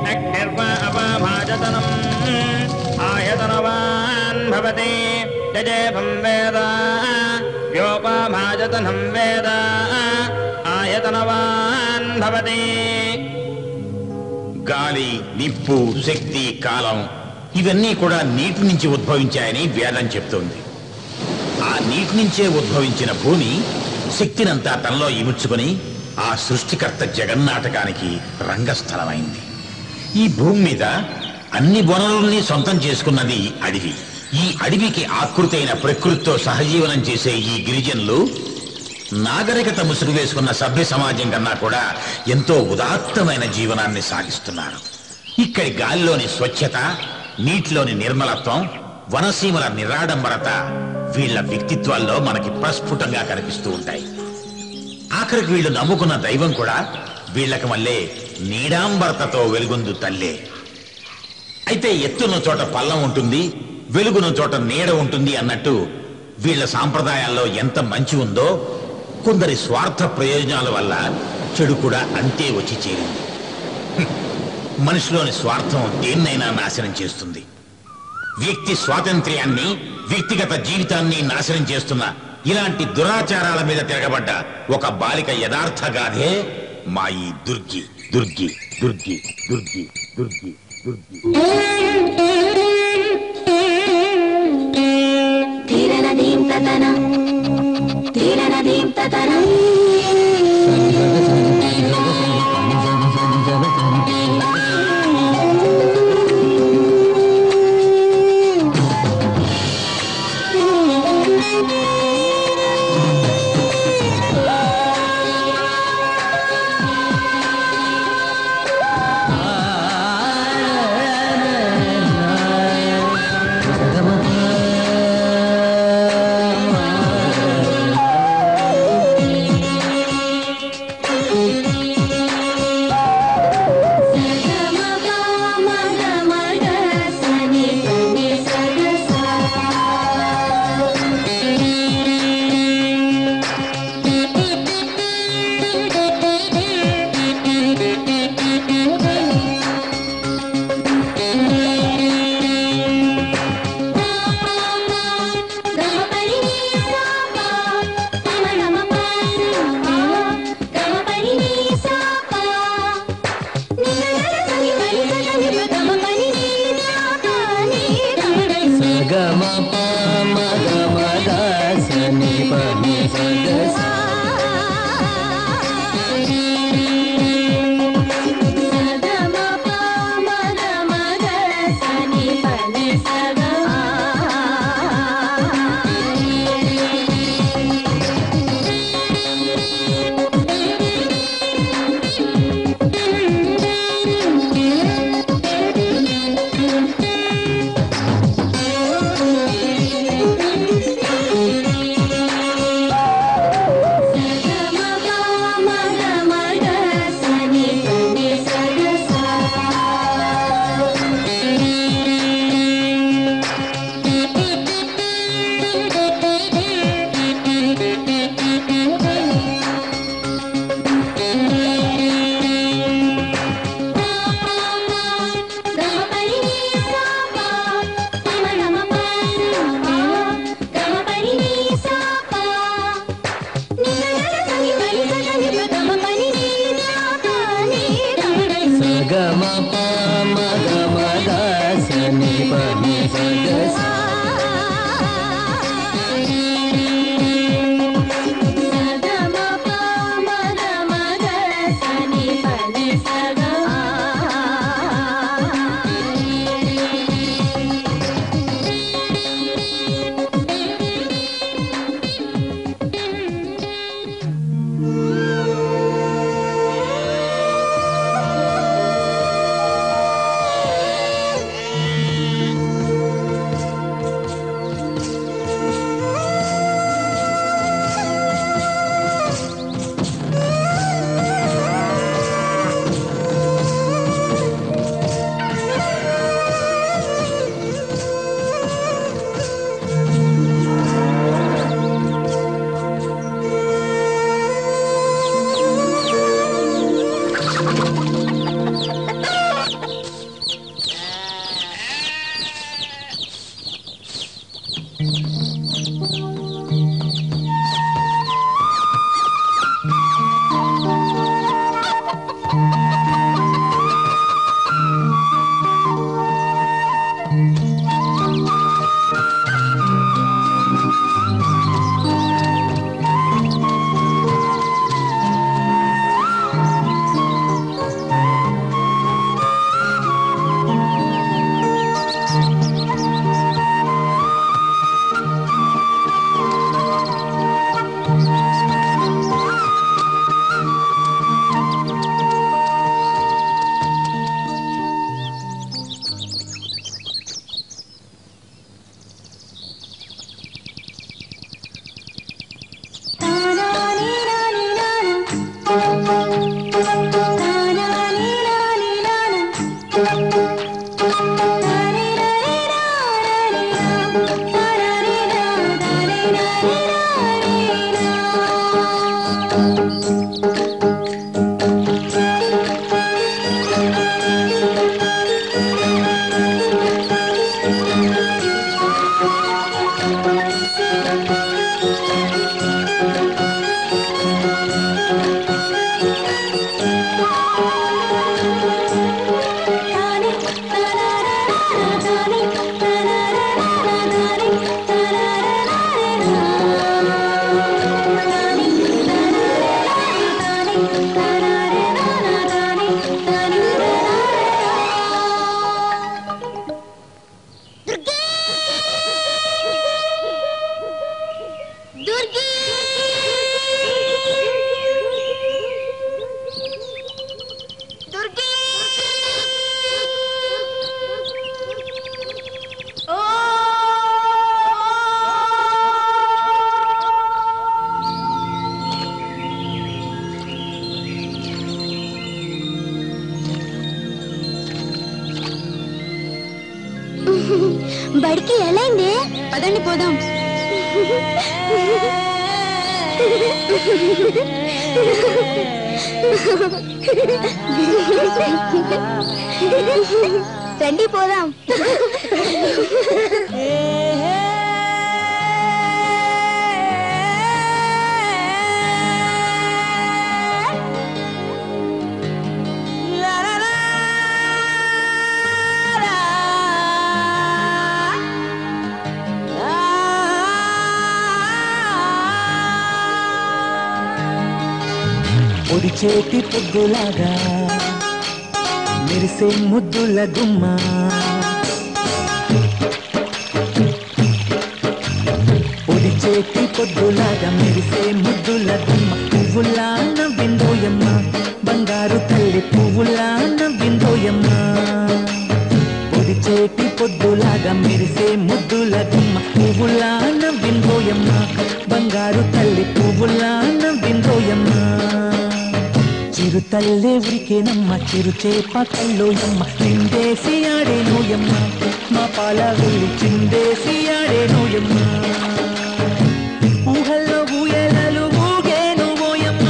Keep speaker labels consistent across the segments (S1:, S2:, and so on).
S1: అగ్నిర్వా అపాభాజతనం ఆయతనవాన్ భవతి యజేభం వేద వ్యోపాభాజతనం వేద ఆయతనవాన్ భవతి
S2: గాలి నిప్పు శక్తి కాలం ఇవన్నీ కూడా నీటి నుంచి ఉద్భవించాయని వేదం చెప్తోంది ఆ నీటి నుంచే ఉద్భవించిన భూమి శక్తినంతా తనలో ఇముడ్చుకొని ఆ సృష్టికర్త జగన్నాటకానికి రంగస్థలమైంది ఈ భూమి మీద అన్ని వనరుల్ని సొంతం చేసుకున్నది అడవి ఈ అడవికి ఆకృతి అయిన ప్రకృతితో సహజీవనం చేసే ఈ గిరిజనులు నాగరికత ముసుగు వేసుకున్న సభ్య సమాజం కన్నా కూడా ఎంతో ఉదాత్తమైన జీవనాన్ని సాగిస్తున్నారు ఇక్కడి గాలిలోని స్వచ్ఛత నీటిలోని నిర్మలత్వం వనసీమల నిరాడంబరత వీళ్ళ వ్యక్తిత్వాల్లో మనకి ప్రస్ఫుటంగా కనిపిస్తూ ఉంటాయి ఆఖరికి వీళ్ళు నమ్ముకున్న దైవం కూడా వీళ్ళకి మళ్ళీ నీడాంబరతతో వెలుగొందు తల్లే అయితే ఎత్తున్న చోట పల్లం ఉంటుంది వెలుగున్న చోట నీడ ఉంటుంది అన్నట్టు వీళ్ళ సాంప్రదాయాల్లో ఎంత మంచి ఉందో కొందరి స్వార్థ ప్రయోజనాల వల్ల చెడు కూడా అంతే వచ్చి చేరింది హ్మ్. మనిషిలోని స్వార్థం దేన్నైనా నాశనం చేస్తుంది వ్యక్తి స్వాతంత్ర్యాన్ని వ్యక్తిగత జీవితాన్ని నాశనం చేస్తున్న ఇలాంటి దురాచారాల మీద తిరగబడ్డ ఒక బాలిక యథార్థ గాథే మా ఈ దుర్గి దుర్గి దుర్గి దుర్గి దుర్గి దుర్గి
S3: తీరనదీం తతన తీరనదీం తతన
S4: గమ పమ గమ గని పని సగ గమ పమ గమ గని పని సగ
S3: బడికి ఎలాంది పదండి పోదాం రండి పోదాం
S4: పొడి చేతి పొద్దులాగా మెరిసే ముద్దుల గుమ్మ పొడి చేతి పొద్దులాగా మెరిసే ముద్దుల గుమ్మ పువ్వులా నవ్విందోయమ్మ బంగారు తల్లి పువ్వులా నవ్విందోయమ్మ పొడి చేతి పొద్దులాగా మెరిసే ముద్దుల గుమ్మ పువ్వులా నవ్విందోయమ్మ బంగారు తల్లి పువ్వులా నవ్విందోయమ్మ చిరు తల్లే ఉరికేనమ్మ చిరు చేప కల్లోయమ్మ చిందేసి ఆడేనోయమ్మ మా పాల వెళ్ళి చిందేసి ఆడేనోయమ్మ ఊహల్లో ఊయలలు ఊగేను ఓయమ్మ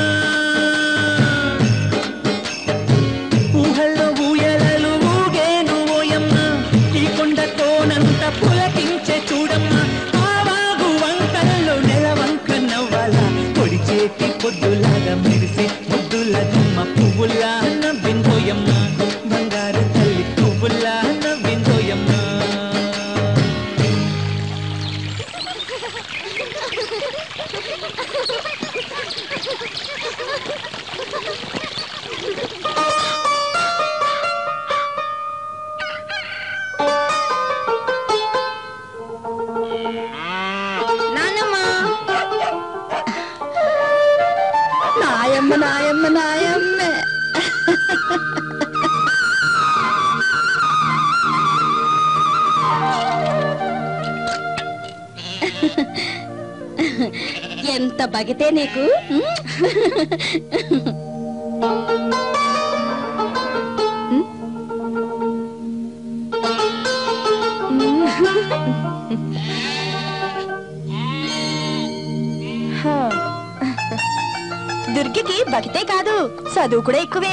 S4: ఊహల్లో ఊయలలు ఊగేను ఓయమ్మ ఈ కొండ కోనంత పులకించే చూడమ్మ ఆ వాగు వంకల్లో నెలవంక నవ్వాల పొడి చేతి పొద్దులాగా మెరిసి ముద్దుల గుమ్మ పువ్వులా నవ్విందోయమ్మ బంగారు తల్లి పువ్వులా నవ్విందోయమ్మ
S3: నానమ్మ నాయమ్మ నాయమ్మ నాయమ్మ ఎంత బగితే నీకు దుర్గికి బగితే కాదు చదువు కూడా ఎక్కువే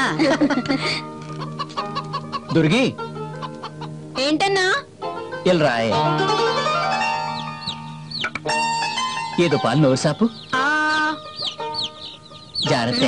S4: దుర్గి
S3: ఏంటన్నా
S4: ఎల్రాయ్ ఏదో పాలు నోరు సాపు
S3: ఆ
S4: జాగ్రత్త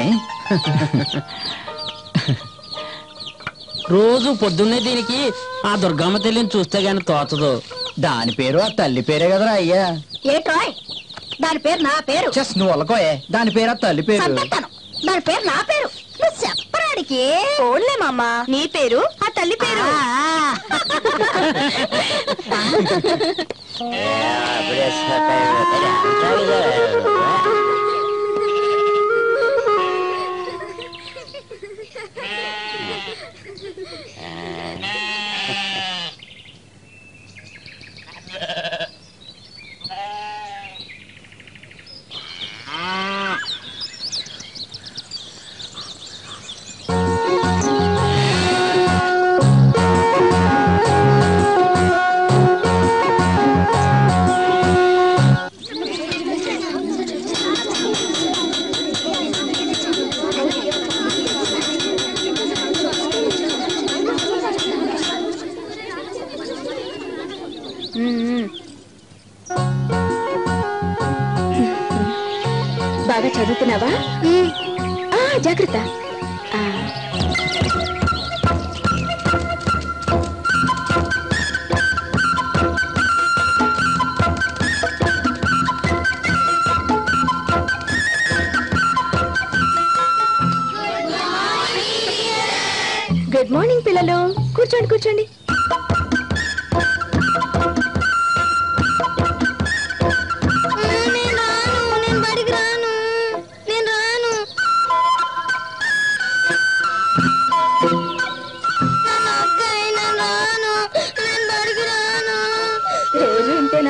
S5: రోజు పొద్దున్నే దీనికి ఆ దుర్గమ్మ తల్లిని చూస్తే గాని తోచదు
S4: దాని పేరు ఆ తల్లి పేరే కదరా అయ్యా
S3: ఏట్రాయ్ దాని పేరు నా పేరు
S4: చెస్ నువ్వు వలకోయే దాని పేరు ఆ తల్లి పేరు
S3: చంపేస్తాను దాని పేరు నా పేరు నువ్వు చెప్పరాడికి ఓన్లే మామ నీ పేరు ఆ తల్లి పేరు బాగా చదువుతున్నావా ఆ, జాగ్రత్త ఆ. గుడ్ మార్నింగ్ పిల్లలు కూర్చోండి కూర్చోండి నేను రాను నేను బడికి రాను నేను రాను రోజు ఇంతేనా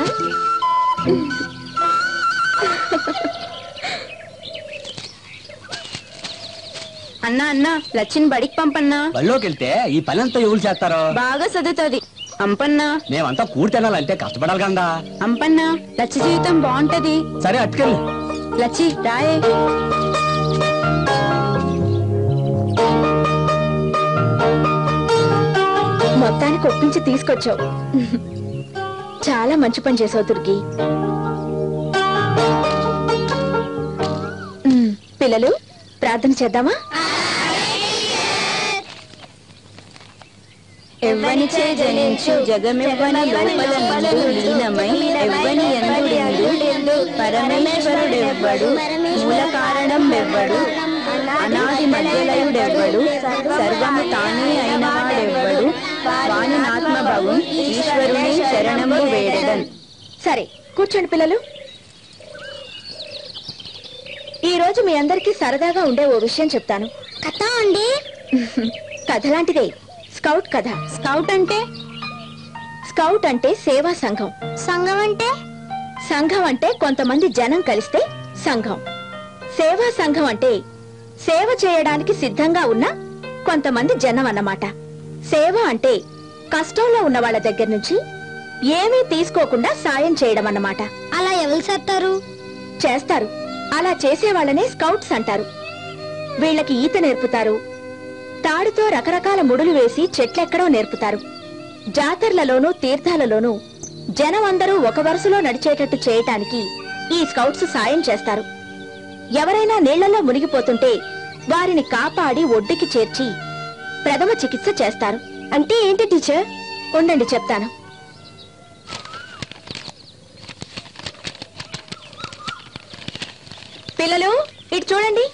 S3: అన్నా అన్నా లచ్చిన్ బడికి పంపన్నా
S5: బళ్ళోకి వెళ్తే ఈ పని అంతా ఎవరు చేస్తారో
S3: బాగా చదువుతుంది అంపన్న
S4: మేమంతా కూడి తినాలంటే కష్టపడాలి కదా
S3: అంపన్న లచ్చి జీవితం బాగుంటది
S4: సరే అట్టుకెళ్ళు
S3: లచ్చి రాయే మొత్తానికి ఒప్పించి తీసుకొచ్చావు చాలా మంచి పని చేసావు దుర్గి ఉమ్, పిల్లలు ప్రార్థన చేద్దామా ఎవ్వనిచే జనించు జగమెవ్వని లోపల నుండు లీనమై ఎవ్వని ఎందుడెందు పరమేశ్వరుడెవ్వడు మూల కారణం ఎవ్వడు అనాది మధ్యలయుడెవ్వడు సర్వము తానే అయినవాడెవ్వడు వాని ఆత్మభవం ఈశ్వరుని శరణము వేడదన్ సరే కూర్చోండి పిల్లలు ఈ రోజు మీ అందరికీ సరదాగా ఉండే ఓ విషయం చెప్తాను కథ అండి కథ లాంటిదే స్కౌట్ కథ స్కౌట్ అంటే స్కౌట్ అంటే సేవా సంఘం సంఘం అంటే సంఘం అంటే కొంతమంది జనం కలిస్తే సంఘం సేవా సంఘం అంటే సేవ చేయడానికి సిద్ధంగా ఉన్న కొంతమంది జనం అన్నమాట సేవ అంటే కష్టంలో ఉన్న వాళ్ళ దగ్గర నుంచి ఏమీ తీసుకోకుండా సాయం చేయడం అన్నమాట
S6: అలా ఎవరు చేస్తారు
S3: చేస్తారు అలా చేసే వాళ్ళనే స్కౌట్స్ అంటారు వీళ్ళకి ఈత నేర్పుతారు తాడుతో రకరకాల ముడులు వేసి చెట్లెక్కడో నేర్పుతారు జాతరలలోనూ తీర్థాలలోనూ జనం అందరూ ఒక వరుసలో నడిచేటట్టు చేయటానికి ఈ స్కౌట్స్ సాయం చేస్తారు ఎవరైనా నీళ్లలో మునిగిపోతుంటే వారిని కాపాడి ఒడ్డుకి చేర్చి ప్రథమ చికిత్స చేస్తారు అంటే ఏంటి టీచర్ ఉండండి చెప్తాను పిల్లలు ఇటు చూడండి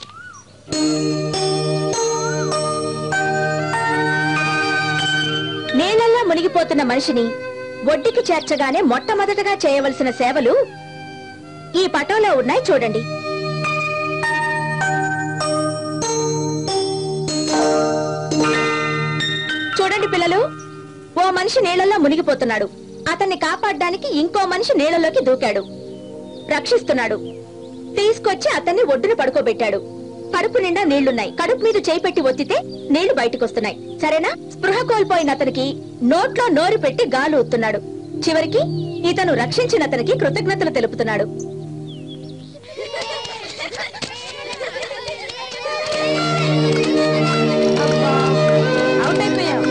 S3: నీళ్లలో మునిగిపోతున్న మనిషిని ఒడ్డుకి చేర్చగానే మొట్టమొదటగా చేయవలసిన సేవలు ఈ పటంలో ఉన్నాయి చూడండి చూడండి పిల్లలు ఓ మనిషి నీళ్లలో మునిగిపోతున్నాడు అతన్ని కాపాడడానికి ఇంకో మనిషి నీళ్లలోకి దూకాడు రక్షిస్తున్నాడు తీసుకొచ్చి అతన్ని ఒడ్డున పడుకోబెట్టాడు కడుపు నిండా నీళ్లున్నాయి కడుపు మీద చేయి పెట్టి ఒత్తితే నీళ్లు బయటకొస్తున్నాయి సరేనా స్పృహ కోల్పోయిన అతనికి నోట్లో నోరు పెట్టి గాలు ఊతున్నాడు చివరికి ఇతను రక్షించిన అతనికి కృతజ్ఞతలు తెలుపుతున్నాడు అవుట్ అయిపోయావు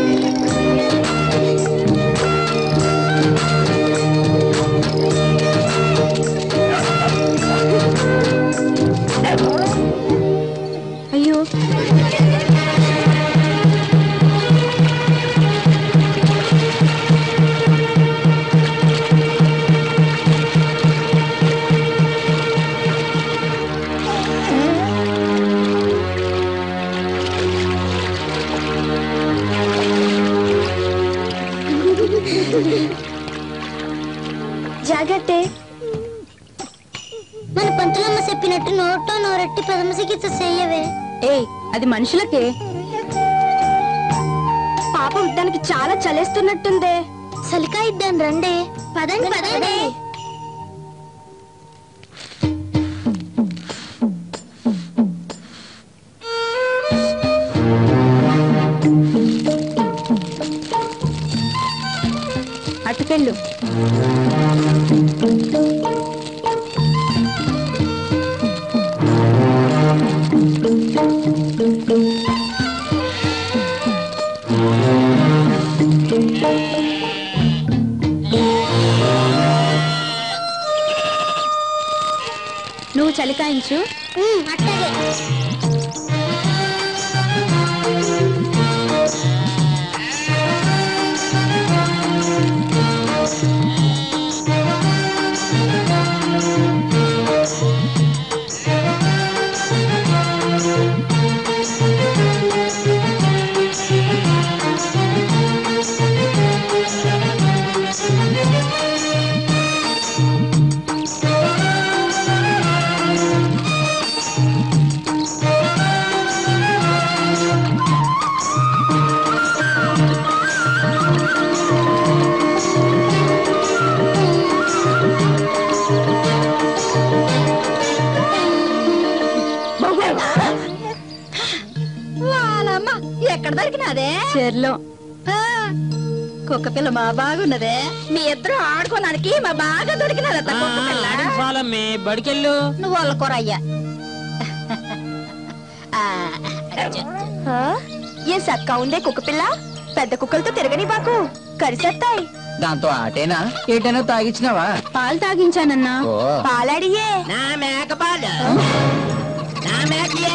S3: అయ్యో జాగ్రత్త
S6: మన పంతులమ్మ చెప్పినట్టు నోట్లో నోరెట్టి ప్రథమ చికిత్స చెయ్యవే
S3: ఏయ్ అది మనుషులకే పాపం దానికి చాలా చలేస్తున్నట్టుందే
S6: సలికా ఇద్దాం రండి పదండి పదండి
S3: అటుకెళ్ళు నువ్వు చలికాయించు
S6: ఉమ్, అట్టాగే
S3: ఎక్కడ దొరికినాదే చెర్లో కుక్క పిల్ల మా బాగున్నదే మీ ఇద్దరు ఆడుకోవడానికి మా బాగా దొరికినదట కుక్క పిల్ల
S5: చాలమ్మే బడికెళ్ళు
S3: నువ్వు వాళ్ళ కూరయ్యా ఏ సక్క ఉందే కుక్క పిల్ల పెద్ద కుక్కలతో తిరగని బాకు కరిసేస్తాయి
S4: దాంతో ఆటేనా ఏటైనా తాగిచ్చినావా
S3: పాలు తాగించానన్నా
S4: ఓ
S3: పాలాడియే
S1: నా మేకపాలు నా మేకయే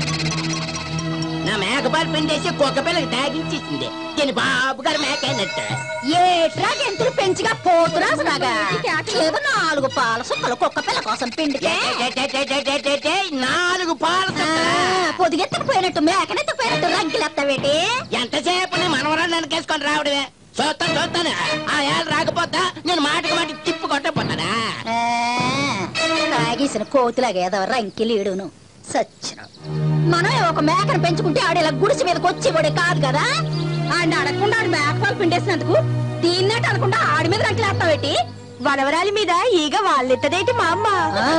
S1: నా మేకపాలు పిండేసి కుక్క పిల్లకి తాగించేసింది దీని బాబు గారు మేకైనట్టు
S3: ఏట్రా గెంతులు పెంచిగా పోతురాసులాగా ఏదో నాలుగు పాల సుక్కలు కుక్క పిల్ల కోసం పిండితే
S1: నాలుగు పాలు
S3: పొదిగెత్తకపోయినట్టు మేకనెత్తకపోయినట్టు రంగిలెత్తవేటి
S1: ఎంతసేపు నీ మనవరాలు వెనకేసుకొని రావడమే చూస్తాను చూస్తాను ఆ ఏళ్ళు రాకపోతా నేను మాటకు మాట తిప్పు కొట్టపోతానా
S3: తాగేసిన కోతులాగా ఏదో రంకిలీడును సచ్చిన మనం ఒక మేకను పెంచుకుంటే ఆడు ఇలా గుడిసి మీదకి వచ్చి కూడా కాదు కదా ఆడిని అడగకుండా ఆడు మేకపాలు పిండేసినందుకు దీన్నట్టు అనకుండా ఆడి మీద రంకిలేస్తావేటి వనవరాలి మీద ఈగ వాళ్ళెత్తదేటి మా అమ్మ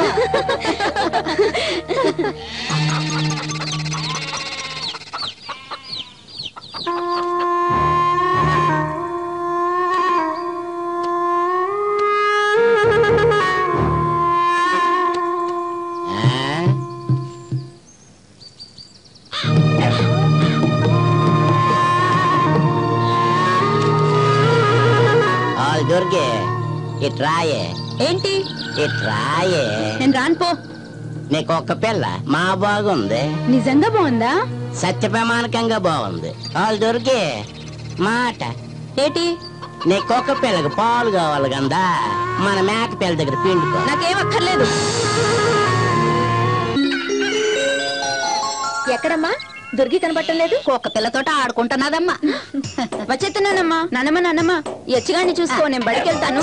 S1: ఆల్ దొరికే ఇట్రాయే
S3: ఏంటి
S1: ఇట్రాయే
S3: నేను రాను పో
S1: నీకు ఒక్క పిల్ల మా బాగుంది
S3: నిజంగా బాగుందా
S1: సత్య ప్రమాణకంగా బాగుంది వాళ్ళు దొరికే మాట
S3: ఏటి
S1: నీకొక్క పిల్లకి పాలు కావాలి కదా మన మేక పిల్ల దగ్గర పిండుకో
S3: నాకేం అక్కర్లేదు ఎక్కడమ్మా దుర్గి కనబట్టం లేదు కుక్క పిల్లతోట ఆడుకుంటున్నదమ్మా వచ్చేస్తున్నానమ్మా నానమ్మ నానమ్మ ఎచ్చిగాన్ని చూసుకో నేను బడికెళ్తాను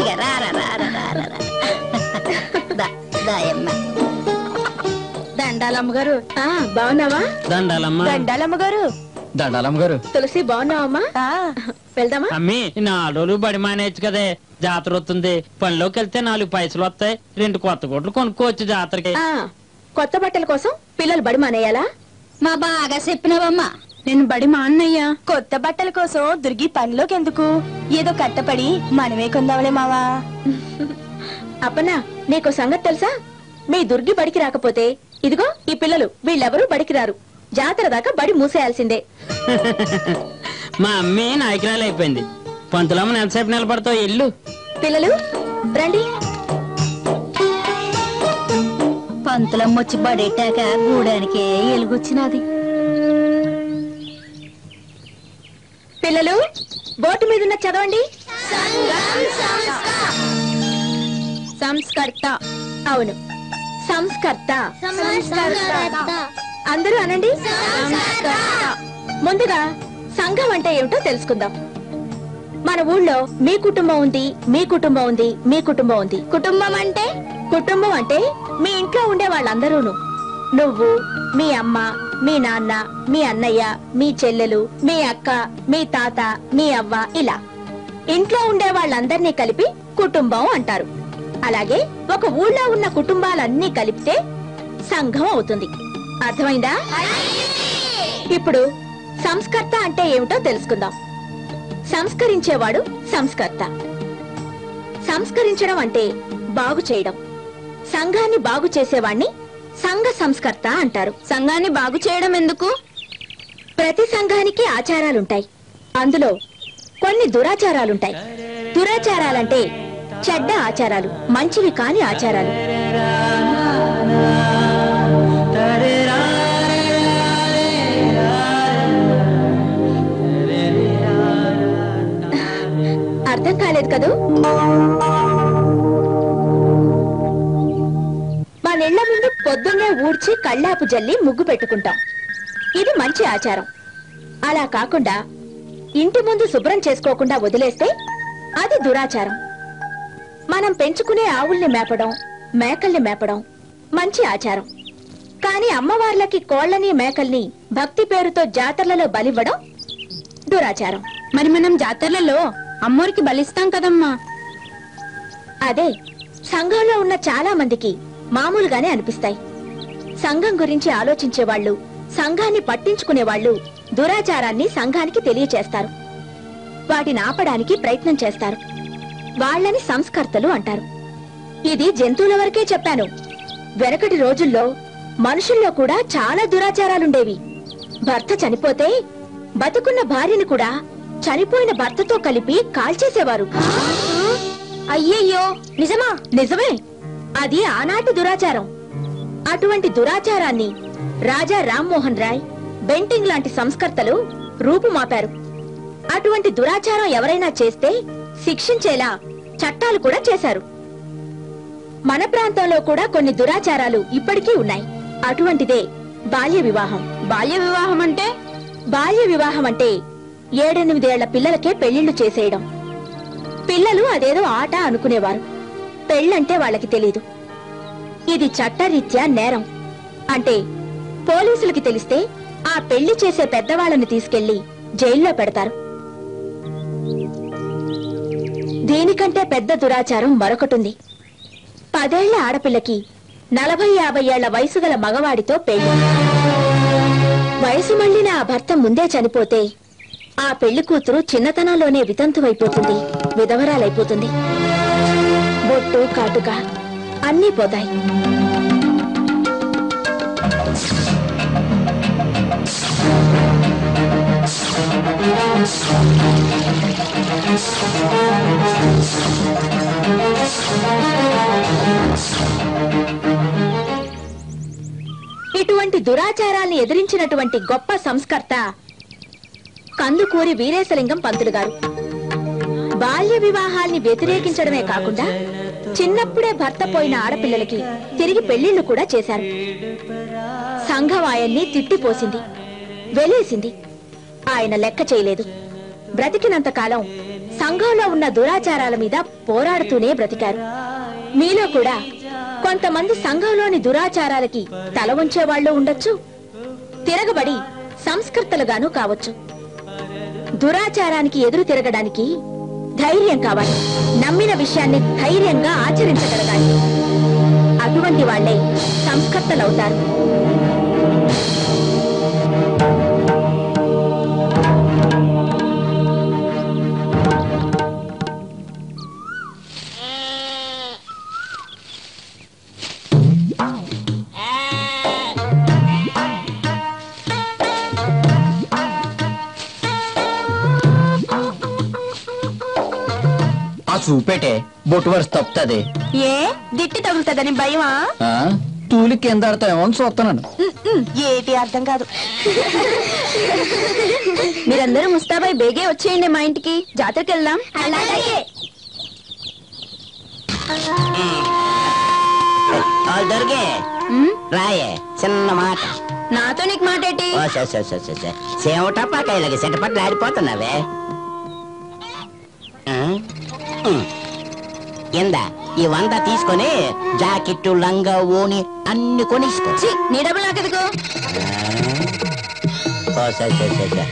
S3: దండాలమ్మ గారు బాగున్నావా
S5: దండాలమ్మ
S3: దండాలమ్మ గారు
S4: దండాలమ్మ గారు
S3: తులసి బాగున్నావమ్మా వెళ్దామా
S5: అమ్మి నాలుగు రోజులు బడి మానేయచ్చు కదే జాతర వస్తుంది పనిలోకి వెళ్తే నాలుగు పైసలు వస్తాయి రెండు కొత్త గుడ్లు కొనుక్కోవచ్చు జాతరకి
S3: ఆ, కొత్త బట్టల కోసం పిల్లలు బడి మానేయాలా మా బాగా చెప్పినవమ్మా నేను బడి మా అన్నయ్య కొత్త బట్టల కోసం దుర్గి పనిలోకి ఎందుకు ఏదో కట్టపడి మనమే కొందాంలే మావా అప్పన్నా నీకు సంగతి తెలుసా మీ దుర్గి బడికి రాకపోతే ఇదిగో ఈ పిల్లలు వీళ్ళెవరూ బడికి రారు జాతర దాకా బడి మూసేయాల్సిందే
S5: మా అమ్మే నాయకురాలు అయిపోయింది పంతులమ్మని ఎంతసేపు నిలబడతావు ఇల్లు
S3: పిల్లలు రండి పంతులమ్మ వచ్చి బడెట్టాక గూడానికి ఎలుగొచ్చినది పిల్లలు బోర్డు మీద ఉన్న చదవండి సంస్కర్త అవును సంస్కర్త అందరూ అనండి సంస్కర్త ముందుగా సంఘం అంటే ఏమిటో తెలుసుకుందాం మన ఊళ్ళో మీ కుటుంబం ఉంది మీ కుటుంబం ఉంది మీ కుటుంబం ఉంది కుటుంబం అంటే కుటుంబం అంటే మీ ఇంట్లో ఉండే వాళ్ళందరూను నువ్వు మీ అమ్మ మీ నాన్న మీ అన్నయ్య మీ చెల్లెలు మీ అక్క మీ తాత మీ అవ్వ ఇలా ఇంట్లో ఉండే వాళ్ళందరినీ కలిపి కుటుంబం అంటారు అలాగే ఒక ఊళ్ళో ఉన్న కుటుంబాలన్నీ కలిపితే సంఘం అవుతుంది అర్థమైందా ఇప్పుడు సంస్కర్త అంటే ఏమిటో తెలుసుకుందాం సంస్కరించేవాడు సంస్కర్త సంస్కరించడం అంటే బాగు చేయడం సంఘాన్ని బాగు చేసేవాణ్ణి సంఘ సంస్కర్త అంటారు సంఘాన్ని బాగు చేయడం ఎందుకు ప్రతి సంఘానికి ఆచారాలుంటాయి అందులో కొన్ని దురాచారాలుంటాయి దురాచారాలంటే చెడ్డ ఆచారాలు మంచివి కాని ఆచారాలు అర్థం కాలేదు కదూ మన ఇళ్ల ముందు పొద్దున్నే ఊడ్చి కళ్ళాపు జల్లి ముగ్గు పెట్టుకుంటాం ఇది మంచి ఆచారం అలా కాకుండా ఇంటి ముందు శుభ్రం చేసుకోకుండా వదిలేస్తే అది దురాచారం మనం పెంచుకునే ఆవుల్ని మేపడం మేకల్ని మేపడం మంచి ఆచారం కానీ అమ్మవార్లకి కోళ్ళని మేకల్ని భక్తి పేరుతో జాతరలలో బలివ్వడం దురాచారం మరి మనం జాతరలలో అమ్మోరికి బలిస్తాం కదమ్మా అదే సంఘంలో ఉన్న చాలా మందికి మామూలుగానే అనిపిస్తాయి సంఘం గురించి ఆలోచించే వాళ్ళు సంఘాన్ని పట్టించుకునే వాళ్ళు దురాచారాన్ని సంఘానికి తెలియచేస్తారు వాటిని ఆపడానికి ప్రయత్నం చేస్తారు వాళ్ళని సంస్కర్తలు అంటారు ఇది జంతువుల వరకే చెప్పాను వెనకటి రోజుల్లో మనుషుల్లో కూడా చాలా దురాచారాలుండేవి భర్త చనిపోతే బతుకున్న భార్యని కూడా చనిపోయిన భర్తతో కలిపి కాల్చేసేవారు అయ్యయ్యో నిజమా నిజమే అది ఆనాటి దురాచారం అటువంటి దురాచారాన్ని రాజా రామ్మోహన్ రాయ్ బెంటింగ్ లాంటి సంస్కర్తలు రూపుమాపారు అటువంటి దురాచారం ఎవరైనా చేస్తే శిక్షించేలా చట్టాలు కూడా చేశారు మన ప్రాంతంలో కూడా కొన్ని దురాచారాలు ఇప్పటికీ ఉన్నాయి అటువంటిదే బాల్య వివాహం బాల్య వివాహం అంటే బాల్య వివాహం అంటే ఏడెనిమిదేళ్ల పిల్లలకే పెళ్లిళ్లు చేసేయడం పిల్లలు అదేదో ఆట అనుకునేవారు పెళ్ళంటే వాళ్ళకి తెలీదు ఇది చట్టరీత్యా నేరం అంటే పోలీసులకి తెలిస్తే ఆ పెళ్లి చేసే పెద్దవాళ్ళని తీసుకెళ్లి జైల్లో పెడతారు దీనికంటే పెద్ద దురాచారం మరొకటుంది పదేళ్ల ఆడపిల్లకి నలభై యాభై ఏళ్ల వయసు గల మగవాడితో పెళ్లి వయసు మళ్ళిన ఆ భర్త ముందే చనిపోతే ఆ పెళ్లి కూతురు చిన్నతనంలోనే వితంతువైపోతుంది విధవరాలైపోతుంది బొట్టు కాటుక అన్నీ పోతాయి ఇటువంటి దురాచారాల్ని ఎదిరించినటువంటి గొప్ప సంస్కర్త కందుకూరి వీరేశలింగం పంతులు గారు బాల్య వివాహాల్ని వ్యతిరేకించడమే కాకుండా చిన్నప్పుడే భర్త పోయిన ఆడపిల్లలకి తిరిగి పెళ్లిళ్లు కూడా చేశారు సంఘం ఆయన్ని తిట్టిపోసింది వెలేసింది ఆయన లెక్క చేయలేదు బ్రతికినంత కాలం సంఘంలో ఉన్న దురాచారాల మీద పోరాడుతూనే బ్రతికారు మీలో కూడా కొంతమంది సంఘంలోని దురాచారాలకి తల వంచేవాళ్ళు ఉండొచ్చు తిరగబడి సంస్కృతలుగాను కావచ్చు దురాచారానికి ఎదురు తిరగడానికి ధైర్యం కావాలి నమ్మిన విషయాన్ని ధైర్యంగా ఆచరించగలగాలి అటువంటి వాళ్లే సంస్కర్తలవుతారు
S4: ఆ చూపేటే బొట్టు వరుస తప్పుతుంది
S3: ఏ దిట్టి తగులుతుందని భయమా
S4: తూలి కింద ఆడతామేమో అని చూస్తున్నాను
S3: ఏటి అర్థం కాదు మీరందరూ ముస్తాబాయ్ బేగే వచ్చేయండి మా ఇంటికి జాతరకి వెళ్దాం అలాగే
S1: దొరికే రాయే చిన్న మాట
S3: నాతో నీకు మాట ఏంటి
S1: ఓ స స స స స. సేవటపాకాయలకి సెటపట్లు ఆడిపోతున్నావే ఆ? ఉమ్. ఇందా ఈ వంద తీసుకొని జాకెట్టు లంగా ఓని అన్ని కొనిసుకో
S3: ఛీ, నీ డబ్బులు నాకెందుకు
S1: ఓ స స స స.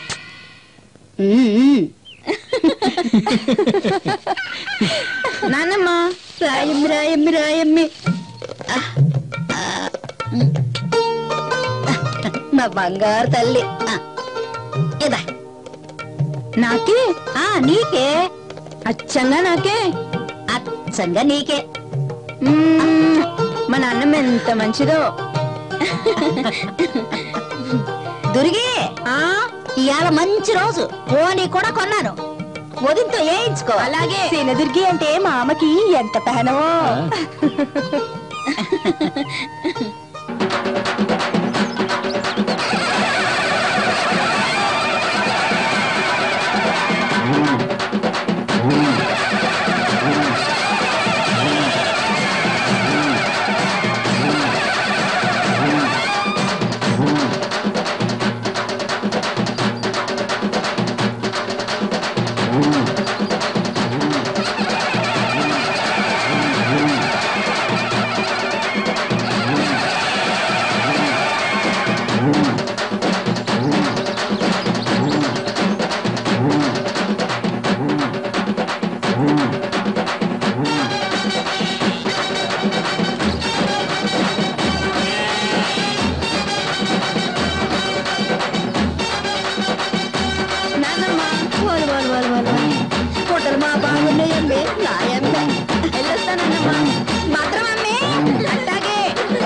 S3: నాన్నమ్మ రాయమ్మి రాయమ్మి రాయమ్మి
S1: నా బంగారు తల్లి ఆ. ఇదా
S3: నాకే ఆ నీకే అచ్చంగా నాకే
S1: అచ్చంగా నీకే
S3: మ్మ్. మా నాన్నమ్మ ఎంత మంచిదో
S1: దురిగి
S3: ఆ
S1: ఇవాళ మంచి రోజు ఓని కూడా కొన్నాను వదినతో వేయించుకో
S3: అలాగే సినదుర్గి అంటే మా అమ్మకి ఎంత పెహనమో వాళ్ళు వాళ్ళు వాళ్ళు వాళ్ళు ఫోటోలు మా బాగున్నాయండి నాయంబే వెళ్ళొస్తానమ్మా మాత్రం అమ్మే అట్టాగే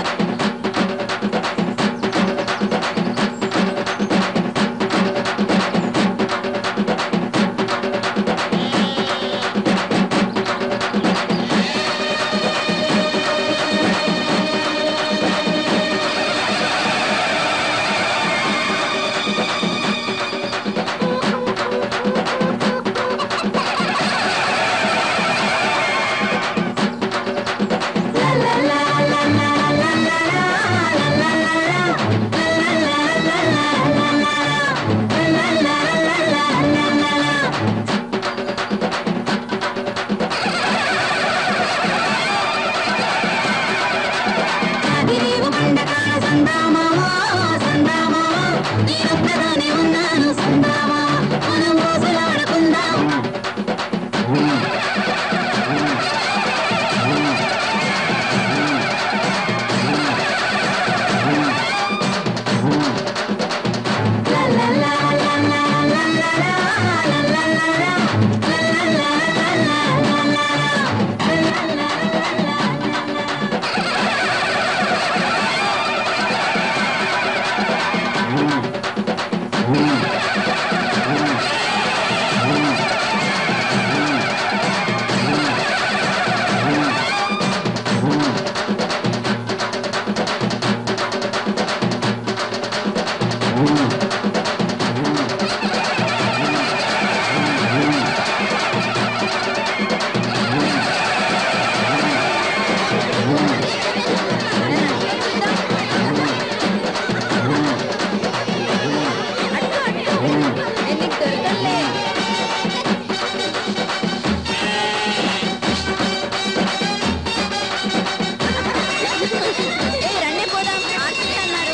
S3: రండి పోదాం ఆర్టిస్ట్ అన్నారు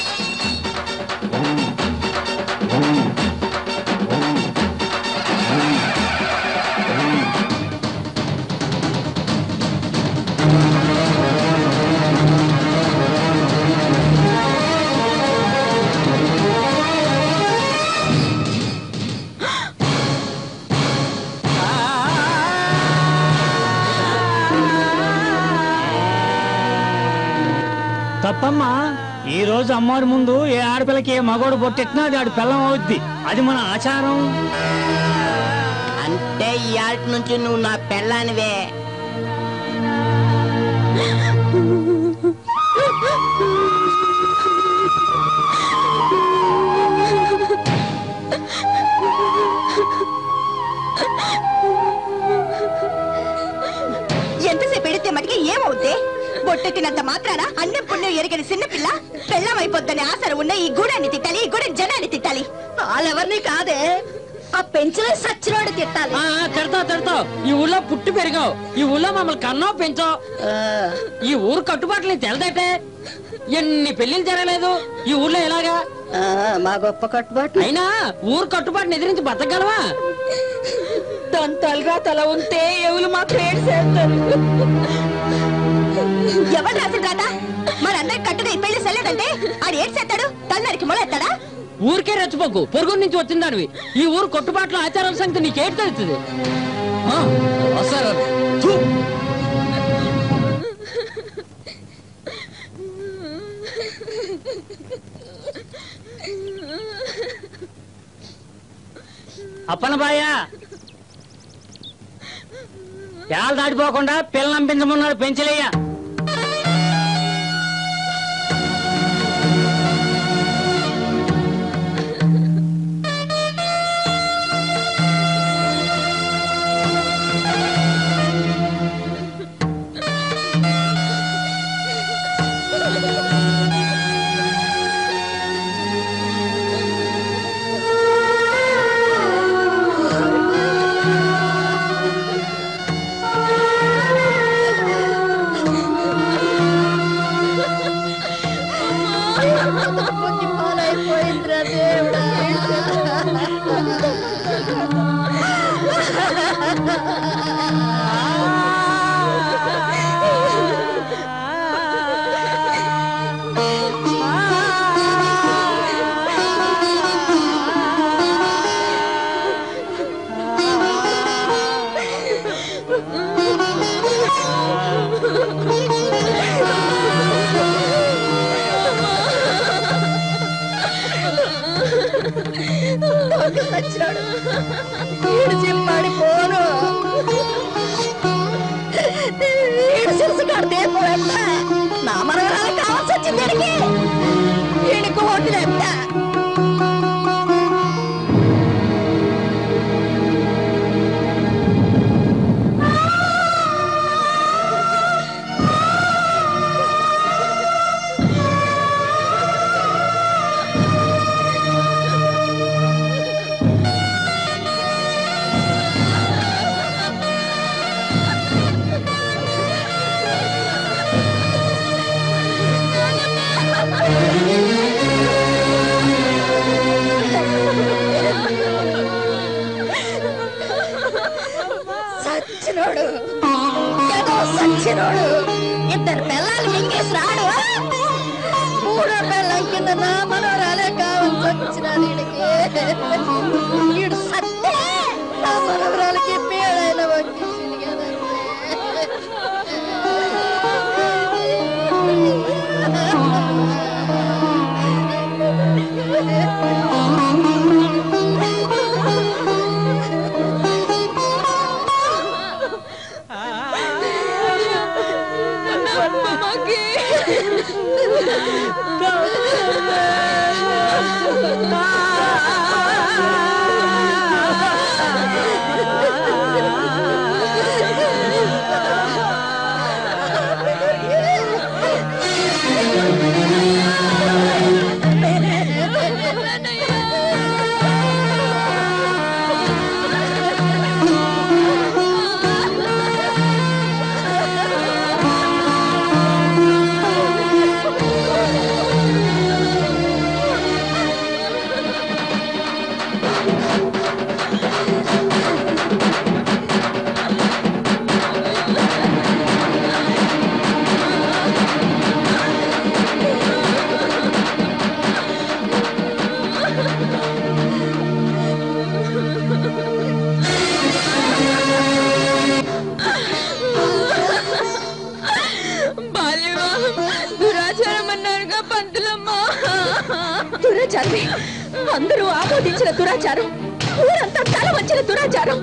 S5: తప్పమ్మా ఈ రోజు అమ్మవారి ముందు ఏ ఆడపిల్లకి ఏ మగోడు పొట్టెట్టినా అది ఆడి పిల్లం అవుద్ది అది మన ఆచారం
S1: అంటే ఈ ఆట నుంచి నువ్వు నా పెళ్ళానివే
S3: ఎంతసేపు ఎడితే మటుకి ఏమవుద్ది బొట్టెట్టినంత మాత్రాన అన్నం పుణ్యం ఎరగని చిన్నపిల్ల పెళ్ళం అయిపోద్దని ఆసర ఉన్న ఈ గూడాన్ని తిట్టాలి ఈ గూడెం జనాన్ని తిట్టాలి వాళ్ళెవరిని కాదే ఆ పెంచలే సచ్చినోడు తిట్టాలి
S5: ఆ, ఆ, తిడతావు తిడతావు ఈ ఊళ్ళో పుట్టి పెరిగావు ఈ ఊళ్ళో మమ్మల్ని కన్నావు పెంచావు ఈ ఊరు కట్టుబాట్లు నీకు తెలదటే ఎన్ని పెళ్లిళ్ళు జరగలేదు ఈ ఊర్లో ఎలాగా
S3: మా గొప్ప కట్టుబాటు
S5: అయినా ఊరు కట్టుబాటుని ఎదిరించి బతకగలవా
S3: తలగా తల ఉంటే ఎవరు మా పేరు చేస్తారు ఎవరు రాసిన రాత మనందరికి కట్టుగా ఈ పెళ్లి సెల్లదంటే ఆడు ఏడు చేస్తాడు తల్లరికి మొలెత్తాడా
S5: ఊరికే రెచ్చిపోకు పొరుగు నుంచి వచ్చిందానివి ఈ ఊరు కట్టుబాట్ల ఆచారాల సంగతి నీకేటి తెలుస్తుంది
S4: ఆ, ఆచారాలు.
S5: థు. అప్పన బాయ ఏళ్ళు దాటిపోకుండా పిల్లలు పెంచమన్నాడు పెంచలేయ్యా
S3: ఈడ్చి పడిపోను ఈడు సిరుసు కడితే పోయమ్మ నా మనవరాలు కావాల్సి వచ్చింది ఈడికి ఈడికి ఓట్లేట సచ్చినోడు ఏదో సచ్చినోడు ఇద్దరు పిల్లలు మింగేసి రాడు ఆ? మూడో పిల్లం కింద నా మనవరాలే కావాల్సి వచ్చినది ఈడికి ఈడు సత్తే నా మనవరాలకి పేడైన వంకించింది
S7: దురాచారం అన్నారుగా పంతులమ్మా
S3: దురాచారమే అందరూ ఆమోదించిన దురాచారం ఊరంతా తల వచ్చిన దురాచారం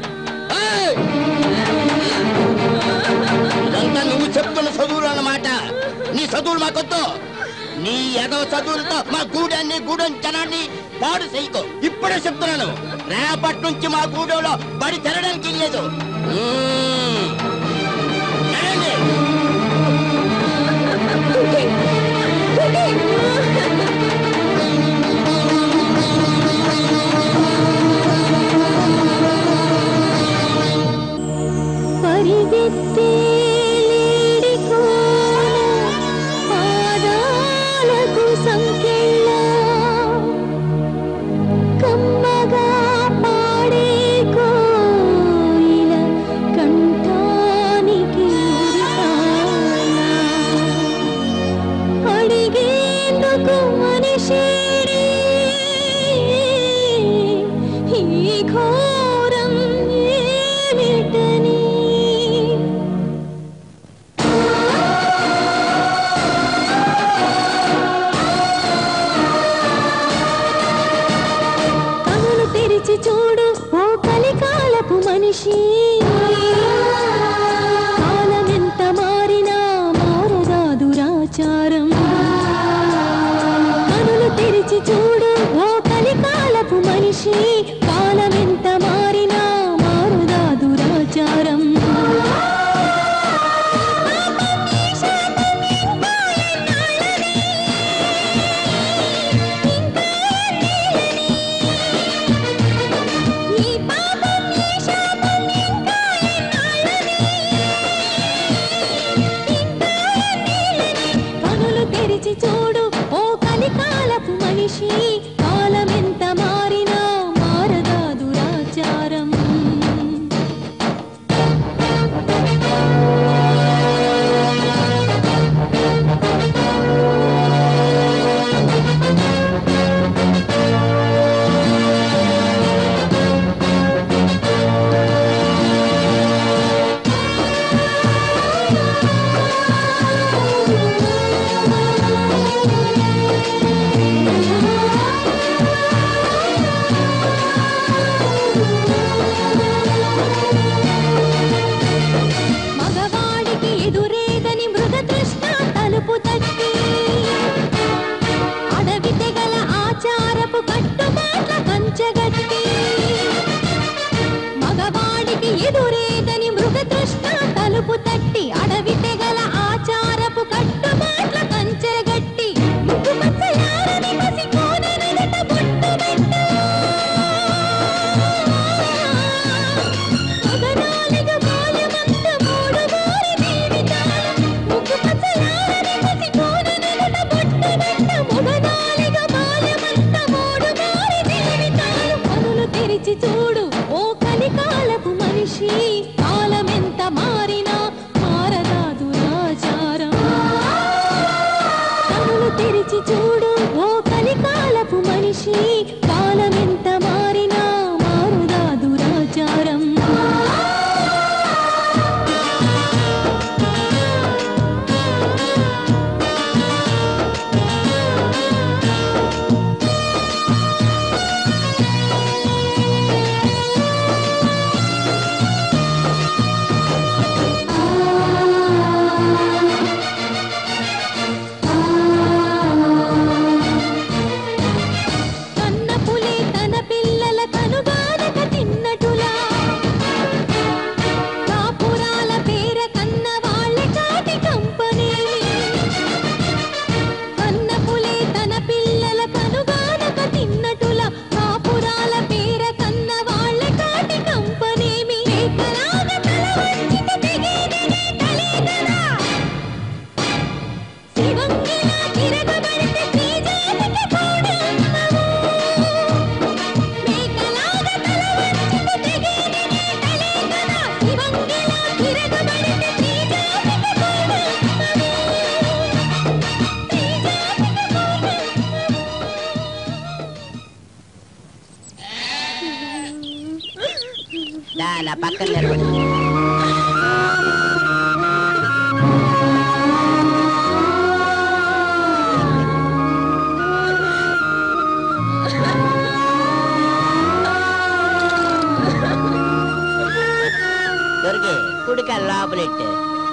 S1: ఇదంతా నువ్వు చెప్తున్న చదువులు అన్నమాట నీ చదువులు మాకొద్దు నీ ఎదవ చదువులతో మా గూడాన్ని గూడెం జనాన్ని పాడు చేయకు ఇప్పుడే చెప్తున్నాను రేపటి నుంచి మా గూడెంలో బడి తెరడానికి లేదు మ్మ్. నడవండి.
S3: దుర్గే! దుర్గే!
S6: పాదాలకు సంకెళ్ళ కమ్మగా పాడే కోయిల కంఠానికి అడిగేందుకు మనిషిని ఈ ఘోరం ఏమిటని కనులు తెరిచి చూడు ఓ కలికాలపు మనిషి కాలమెంత మారినా మారదా దురాచారం కనులు తెరిచి చూడు ఓ కలికాలపు మనిషి కాలమెంత మారినా మారుదా దురాచారం ఈ పాపం ఈ శాపం ఇంకా
S7: మనిషి కాలమెంత మారినా మారదా దురాచారం కనులు తెరిచి చూడు ఓ కలికాలపు మనిషి కాలమెంత మారినా మారుదా దురాచారం కన్న పులి తన పిల్లల కనుగానక తిన్నటులా కాపురాల పేర కన్న వాళ్ళ చాటి కంపనేమి కన్న పులి తన పిల్లల కనుగానక తిన్నటులా కాపురాల పేర కన్న వాళ్ళ చాటి కంపనేమి మేకలాగా తల వంచిత తెగేదినే తలేదనా శివంగిలా తిరగబడితే శ్రీజాతికి పౌడమ్మవు. మేకలాగా తల వంచిత తెగేదినే తలేదనా. శివంగిలా తిరగబడితే శ్రీజాతికి పౌడమ్మవు. శ్రీజాతికి
S1: దా, నా పక్కన నిలబడి దొరికి కుడిక లోపలెట్టు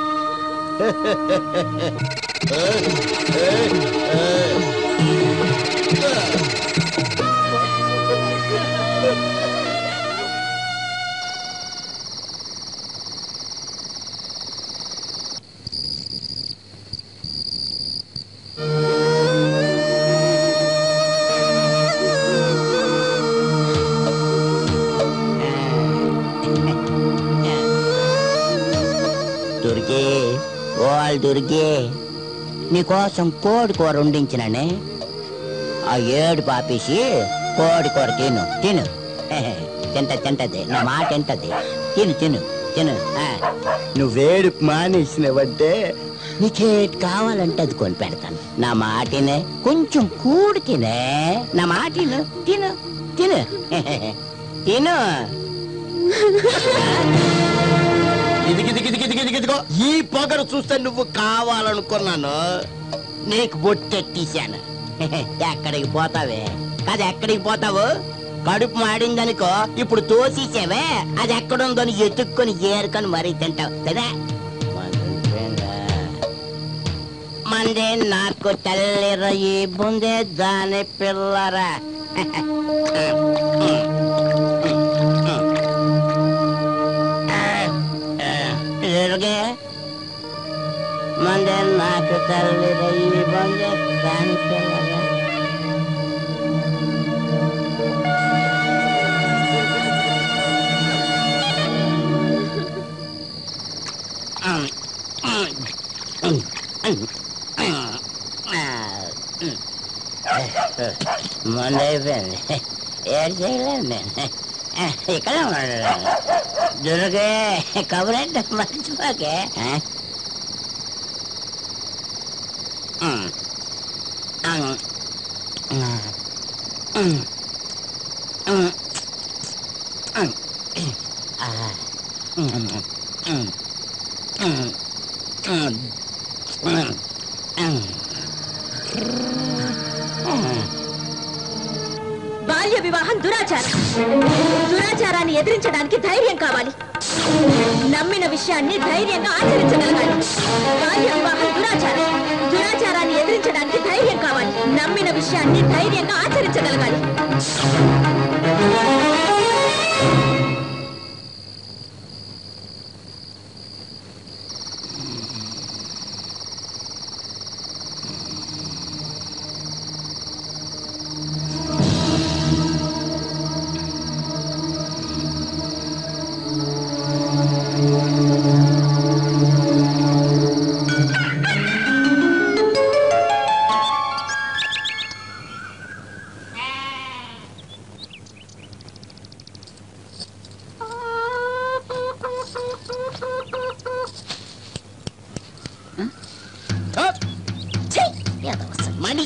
S1: దుర్గే ఓల్ దుర్గే నీకోసం కోడి కూర వండించిననే ఆ ఏడు పాపేసి కోడి కూర తిను తిను తింట తింటది నా మాట తింటది తిను తిను తిను ఆ. నువ్వేడుపు మానేసినవంటే నీకేటి కావాలంటే అది కొని పెడతాను నా మాటినే కొంచెం కూడి తినే నా మాటిను తిను తిను తిను ఇదిగి దిగి దిగి దిగి దిగి దిగో ఈ పొగరు చూస్తే నువ్వు కావాలనుకున్నాను నీకు బొట్టెట్టేశాను ఎక్కడికి పోతావే అది ఎక్కడికి పోతావు కడుపు మాడిందనుకో ఇప్పుడు తోసేసావే అది ఎక్కడుందని ఎత్తుక్కొని ఏరుకొని మరీ తింటావు కదా మందే నాకు తల్లిర ఈ బుందే దాని పిల్లరా ఎరుగే మందే నాకు తల్లిర ఈ బుందే దాని పిల్లరా మొన్న అయిపోయింది ఏడు చేయలేదు నేను ఇక్కడ ఉన్నాడు దుర్గే కబురంటే మర్చిపోకే
S3: బాల్య వివాహం దురాచారం దురాచారాన్ని ఎదిరించడానికి ధైర్యం కావాలి నమ్మిన విషయాన్ని ధైర్యంగా ఆచరించగలగాలి బాల్య వివాహం దురాచారం దురాచారాన్ని ఎదిరించడానికి ధైర్యం కావాలి నమ్మిన విషయాన్ని ధైర్యంగా ఆచరించగలగాలి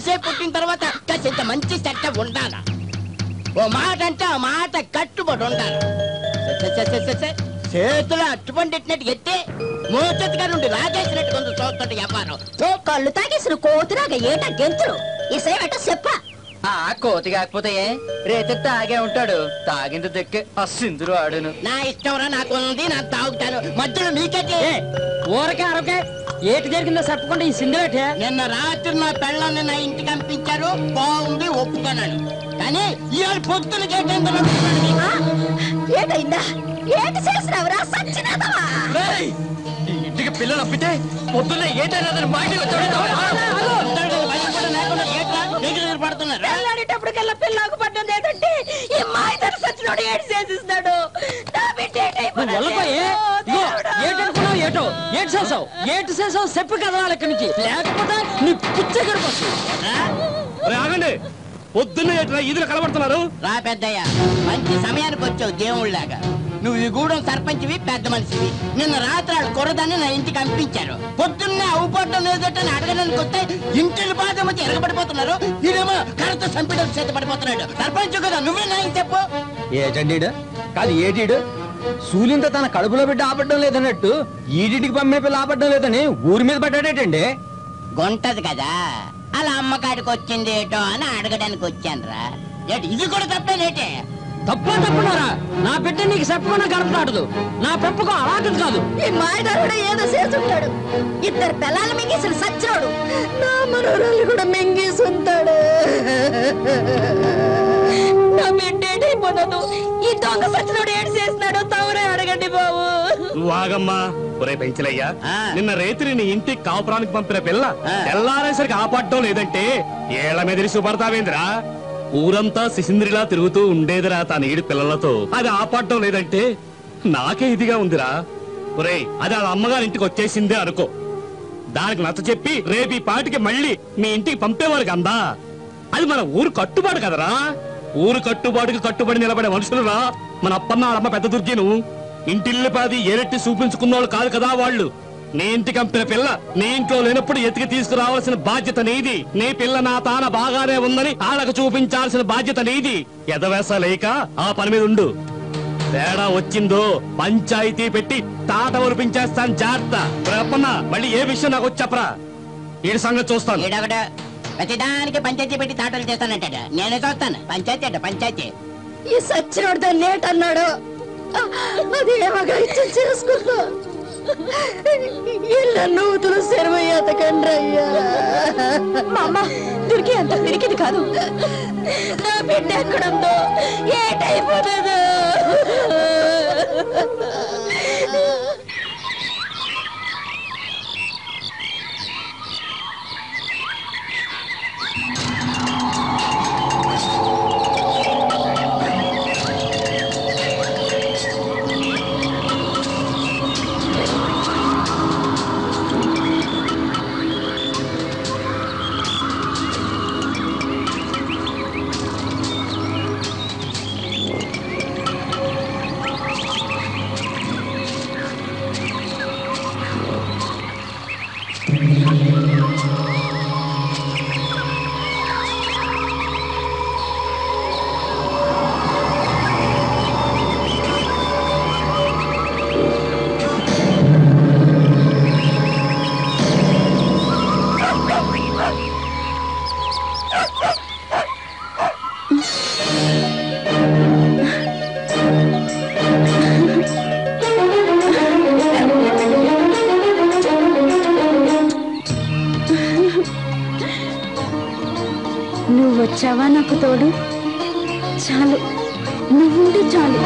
S1: మనిషే పుట్టిన తర్వాత కాసింత మంచి చెట్ట ఉండాలా ఓ మాట అంటే ఆ మాట కట్టుబడి ఉండాలి స- స- స- స- స- చేతులు అట్టుబండిట్టినట్టు ఎత్తే మోచెత్తుగా నుండి లాగేసినట్టు కొంత చూస్తుంటే వ్యాపారం
S3: కళ్ళు తాగేసిన కోతిరాగా ఏటా గెంతులు ఇసేమట చెప్ప
S4: ఆ కోతి కాకపోతే ఏ? రేతే తాగే ఉంటాడు తాగింది దక్కే ఆ సింధురు ఆడును
S1: నా ఇష్టంరా నాకు ఉంది నాకు తాగుతాను మధ్యలో మీకైతే
S5: ఏ ఊరకే అరకే ఏటి జరిగిందో చెప్పకుండా ఈ సింధులేటే
S1: నిన్న రాత్రి నా పెళ్ళాన్ని నా ఇంటికి పంపించారు బాగుంది ఒప్పుకున్నాను కానీ ఇవాళ పొద్దున గేటెందులో
S3: ఏటైందా ఏటి చేసినవరా సచ్చినాదవా
S4: ఇంటికి పిల్లలు అప్పితే పొద్దున్న ఏటైనా మా ఇంటికి
S1: పడుతున్నారు
S3: పెళ్ళాడేటప్పటికల్లా పిల్లకు పడ్డం ఏంటంటే ఈ మాయతన సచ్చినోడు ఏడు చేసిస్తాడు నా బిడ్డ
S5: నువ్వు వెళ్ళపోయే ఇగో ఏటనుకున్నావు ఏటో ఏటు చేసావు ఏటు చేసావు చెప్పు కదా వాళ్ళ నుంచి లేకపోతే నీ పుచ్చ గడిపోతుంది
S8: ఆగండి పొద్దున్న ఎట్లా ఈదులు కలబడుతున్నారు
S1: రా పెద్దయ్య మంచి సమయానికి వచ్చావు దేవుళ్ళలాగా నువ్వు ఈ గూడెం సర్పంచ్వి పెద్ద మనిషివి నిన్న రాత్రి వాళ్ళు కొరదాన్ని నా ఇంటికి పంపించారు పొద్దున్నే అవుపడటం లేదటని అడగడానికి వస్తే ఇంటిని బాధ మధ్య ఎరగబడిపోతున్నారు ఈడేమో కరెక్ట్ చంపడం చేత పడిపోతున్నాడు సర్పంచ్ కదా నువ్వే నాయన చెప్పు
S9: ఏటండీడు కాదు ఏటీడు సూలింత తన కడుపులో బిడ్డ ఆపడం లేదన్నట్టు ఈడింటికి పంపిన పిల్ల ఆపడం లేదని ఊరి మీద పడ్డాడేటండి
S1: గుంటది కదా అలా అమ్మకాడికి వచ్చింది ఏటో అని అడగడానికి వచ్చానురా ఏటి ఇది కూడా తప్పేనేటే
S5: తప్ప తప్పున్నారా నా బిడ్డ నీకు చెప్పకుండా గడపతాడదు నా పెంపకం అలాంటిది కాదు
S3: ఈ మాయదారుడు ఏదో చేస్తుంటాడు ఇద్దరు పిల్లలు మింగేసిన సచ్చినోడు నా మనోరాలు కూడా మింగేసుంటాడు నా బిడ్డ ఏటైపోతాడు ఈ దొంగ సచ్చినోడు ఏడు చేస్తున్నాడు తవరే అడగండి బాబు
S8: నువ్వు ఆగమ్మా ఒరే పెంచలయ్యా
S1: ఆ.
S8: నిన్న రేత్రి నీ ఇంటికి కాపురానికి పంపిన పిల్ల
S1: ఆ.
S8: తెల్లారేసరికి ఆపడ్డం లేదంటే ఏళ్ల మీద సుపడతావేంద్రా ఊరంతా శిశింద్రిలా తిరుగుతూ ఉండేదిరా తన ఈడు పిల్లలతో అది ఆపడ్డం లేదంటే నాకే ఇదిగా ఉందిరా ఒరేయ్ అది వాళ్ళ అమ్మగారి ఇంటికి వచ్చేసిందే అనుకో దానికి నచ్చ చెప్పి రేపు ఈ పాటికి మళ్ళీ మీ ఇంటికి పంపేవారు కందా అది మన ఊరు కట్టుబాటు కదరా ఊరు కట్టుబాటుకి కట్టుబడి నిలబడే మనుషులురా మన అప్పన్న వాళ్ళమ్మ పెద్ద దుర్గిను ఇంటిల్లిపాది ఏరెట్టి చూపించుకున్నోళ్ళు కాదు కదా వాళ్ళు నీ ఇంటికి పంపిన పిల్ల నీ ఇంట్లో లేనప్పుడు ఎతికి తీసుకురావాల్సిన బాధ్యత నీది నీ పిల్ల నా తాన బాగానే ఉందని వాళ్ళకు చూపించాల్సిన బాధ్యత నీది ఎదవేస లేక ఆ పని మీద ఉండు తేడా వచ్చిందో పంచాయతీ పెట్టి తాట ఒలిపించేస్తాను జాగ్రత్త ఒరే అప్పన్న మళ్ళీ ఏ విషయం నాకు వచ్చి చెప్పరా ఈ సంగతి చూస్తాను
S1: ఈడొకడు ప్రతిదానికి పంచాయతీ పెట్టి తాటలు చేస్తానంటాడు నేను చూస్తాను పంచాయతీ అట పంచాయతీ
S3: ఈ సచ్చినోడితో లేట్ అన్నాడు అది ఏమగా ఇచ్చి చేసుకుందా ఇళ్ళ నూతులు సెరవయ్యాతకండ్రి అయ్యా మామ దొరికి అంత తిరిగిది కాదు నా బిడ్డ ఎక్కడుందో ఏటైపోతుందో నువ్వు వచ్చావా నాకు తోడు చాలు నువ్వుంటే చాలు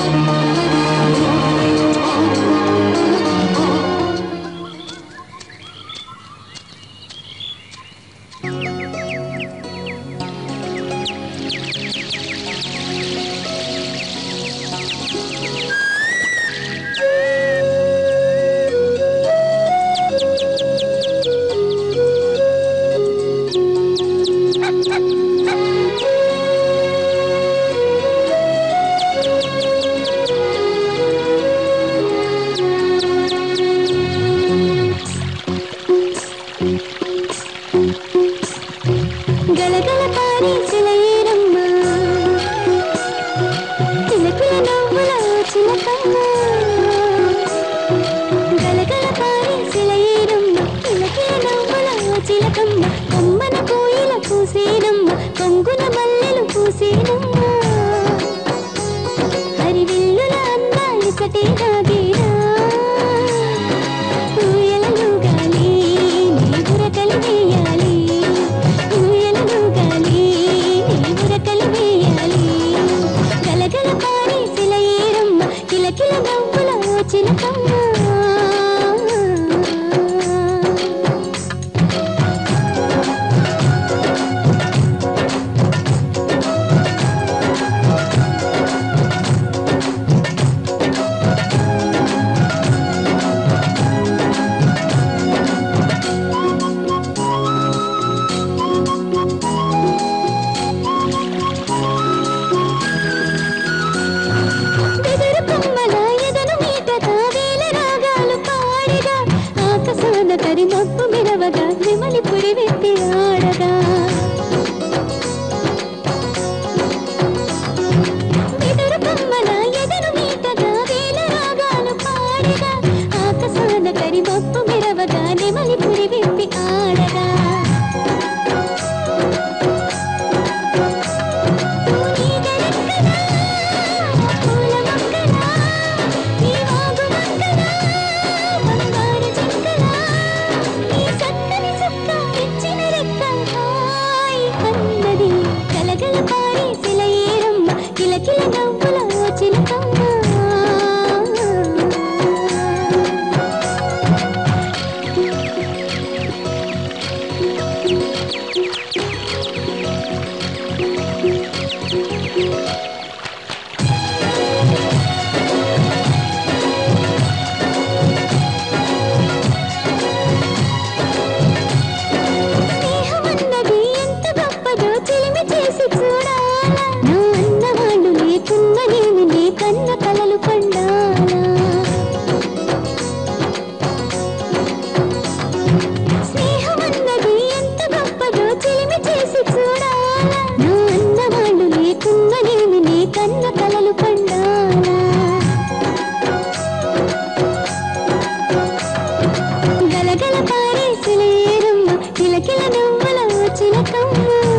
S7: కిలకిల నవ్వుల చిలకమ్మ వెదురు కొమ్మల ఎదను మీటగా వేల రాగాలు పాడగా ఆకాశాన కరి మబ్బు మెరవగా విమలి పురి వెత్తి ఆడగా వెదురు కొమ్మల ఎదను మీటగా వేల రాగాలు పాడగా ఆకాశాన కరి మబ్బు మెరవగా నెమలి పురి వెత్తి ఆడగా కిలకిల నవ్వుల చిలకమ్మ స్నేహమన్నది ఎంత గొప్పదో చిలిమి చేసి చూడాలా నా అన్నవాళ్ళు లేకున్ననేమి నీ కన్న కలలు పండాలా స్నేహమన్నది ఎంత గొప్పదో చిలిమి చేసి చూడాలా నా అన్నవాళ్ళు లేకున్ననేమి నీ కన్న కలలు పండాలా గలగల పారేసిలేరమ్మ కిలకిల నవ్వుల చిలకమ్మ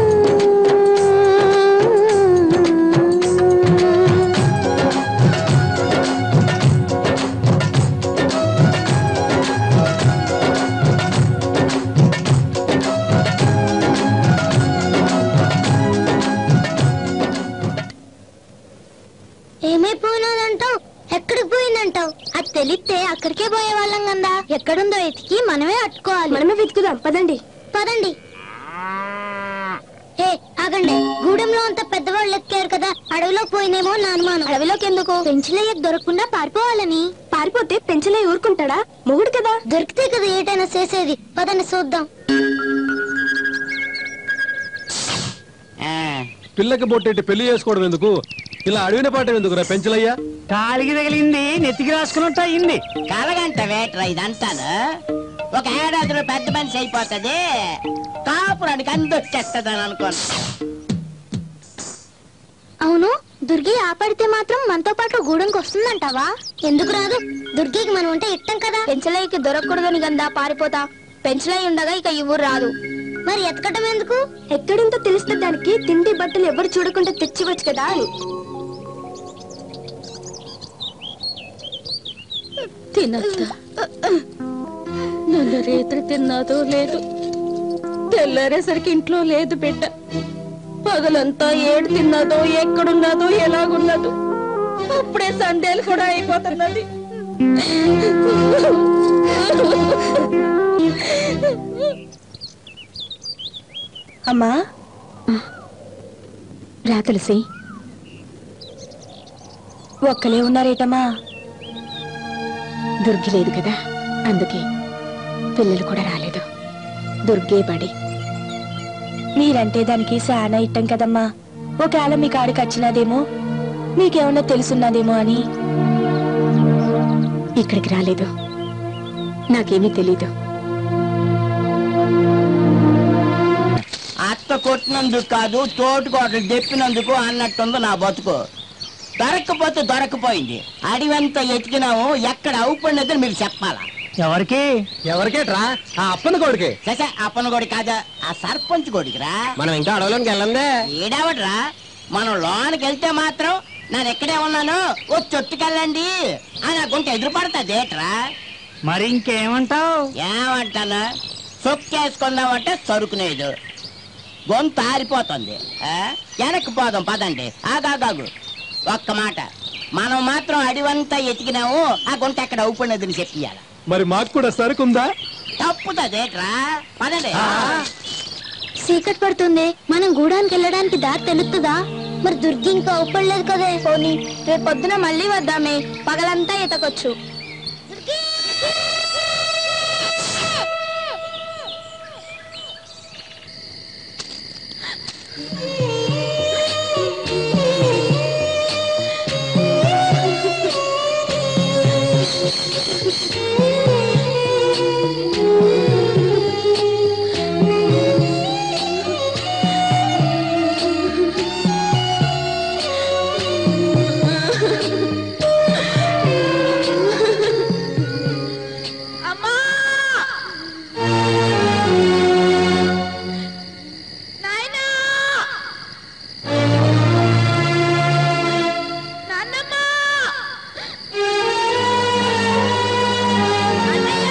S7: ఏమైపోయినదంటావు ఎక్కడికి పోయిందంటావు అది తెలిస్తే అక్కడికే పోయేవాళ్ళం కదా ఎక్కడుందో ఎతికి మనమే అట్టుకోవాలి మనమే వెతుకుదాం పదండి పదండి ఏ ఆగండి గూడెంలో అంత పెద్దవాళ్ళు ఎక్కారు కదా అడవిలో పోయినేమో నా అనుమానం అడవిలోకి ఎందుకు పెంచులయ్య దొరకకుండా పారిపోవాలని పారిపోతే పెంచులయ్య ఊరుకుంటాడా మొగుడు కదా దొరికితే కదా ఏటైనా చేసేది పదండి చూద్దాం
S10: పిల్లకి బొట్టెట్టి పెళ్లి చేసుకోవడం ఎందుకు ఇలా అడవిన పాట ఎందుకు రా పెంచలయ్యా
S5: కాలికి తగిలింది నెత్తికి రాసుకున్నట్టు అయింది
S1: కలగంట వేట్రా ఇదంతాను ఒక ఏడాదిలో పెద్ద మనిషి అయిపోతుంది కాపురానికి అందొచ్చేస్తుందని అనుకోను
S6: అవును దుర్గి ఆపడితే మాత్రం మనతో పాటు గూడెంకి వస్తుందంటావా ఎందుకు రాదు దుర్గికి మనం ఉంటే ఇట్టం కదా పెంచలయ్యకి దొరకకూడదని గందా పారిపోతా పెంచలయ్య ఉండగా ఇక ఈ ఊరు రాదు మరి ఎతకటం ఎందుకు ఎక్కడింతో తెలిస్తే దానికి తిండి బట్టలు ఎవరు చూడకుండా తెచ్చివచ్చు కదా అని
S3: తినద్దా నన్ను రేత్రి తిన్నాదో లేదు తెల్లారేసరికి ఇంట్లో లేదు బిడ్డ పగలంతా ఏడు తిన్నదో ఎక్కడున్నదో ఎలాగున్నదో అప్పుడే సందేలు కూడా అయిపోతున్నది అమ్మా రా తులసి ఒక్కలే ఉన్నారేటమ్మా దుర్గి లేదు కదా అందుకే పిల్లలు కూడా రాలేదు దుర్గే బడి మీరంటే దానికి చాలా ఇట్టం కదమ్మా ఒకవేళ మీ కాడికి వచ్చినదేమో మీకేమన్నా తెలుసున్నదేమో అని ఇక్కడికి రాలేదు నాకేమీ తెలీదు
S1: అత్త కొట్టినందుకు కాదు తోటుకోటలు చెప్పినందుకు అన్నట్టుంది నా బతుకు దొరక్కపోతే దొరకపోయింది అడివంతా ఎతికినాము ఎక్కడ అవుపడినదని మీరు చెప్పాలా
S5: ఎవరికి
S10: ఎవరికేట్రా ఆ అప్పన కొడుకే
S1: ససే అప్పన గోడి కాదా ఆ సర్పంచ్ గోడికిరా
S10: మనం ఇంకా అడవిలోకి వెళ్ళందే
S1: ఈడవడ్రా మనం లోనికి వెళ్తే మాత్రం నేను ఎక్కడే ఉన్నాను ఓ చొట్టుకెళ్ళండి అని ఆ గుంట ఎదురు పడతాదేట్రా
S5: మరి ఇంకేమంటావు
S1: ఏమంటాను సొక్కేసుకుందామంటే సరుకునేదు గొంతు ఆరిపోతుంది ఆ? వెనక్కి పోదాం పదండి ఆగాగాగు ఒక్క మాట మనం మాత్రం అడివంతా ఎతికినాము ఆ గుంట ఎక్కడ అవుపడినదని చెప్పియాల
S10: మరి మాకు కూడా సరుకుందా
S1: తప్పుతుందేట్రా పదండి
S7: చీకటి పడుతుంది మనం గూడానికి వెళ్ళడానికి దారి తెలుస్తుందా మరి దుర్గి ఇంకా ఒప్పలేదు కదే పోనీ రేపు పొద్దున మళ్ళీ వద్దామే పగలంతా ఎతకొచ్చు
S3: అమ్మా నాయనా నాన్నమ్మ అన్నయ్య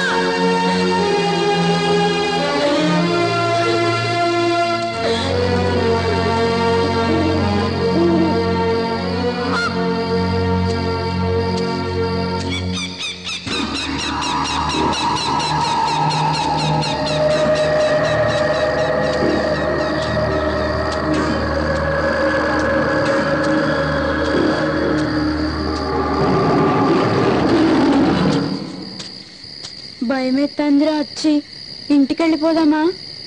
S7: భయమెత్తందిరా వచ్చి ఇంటికి వెళ్ళిపోదామా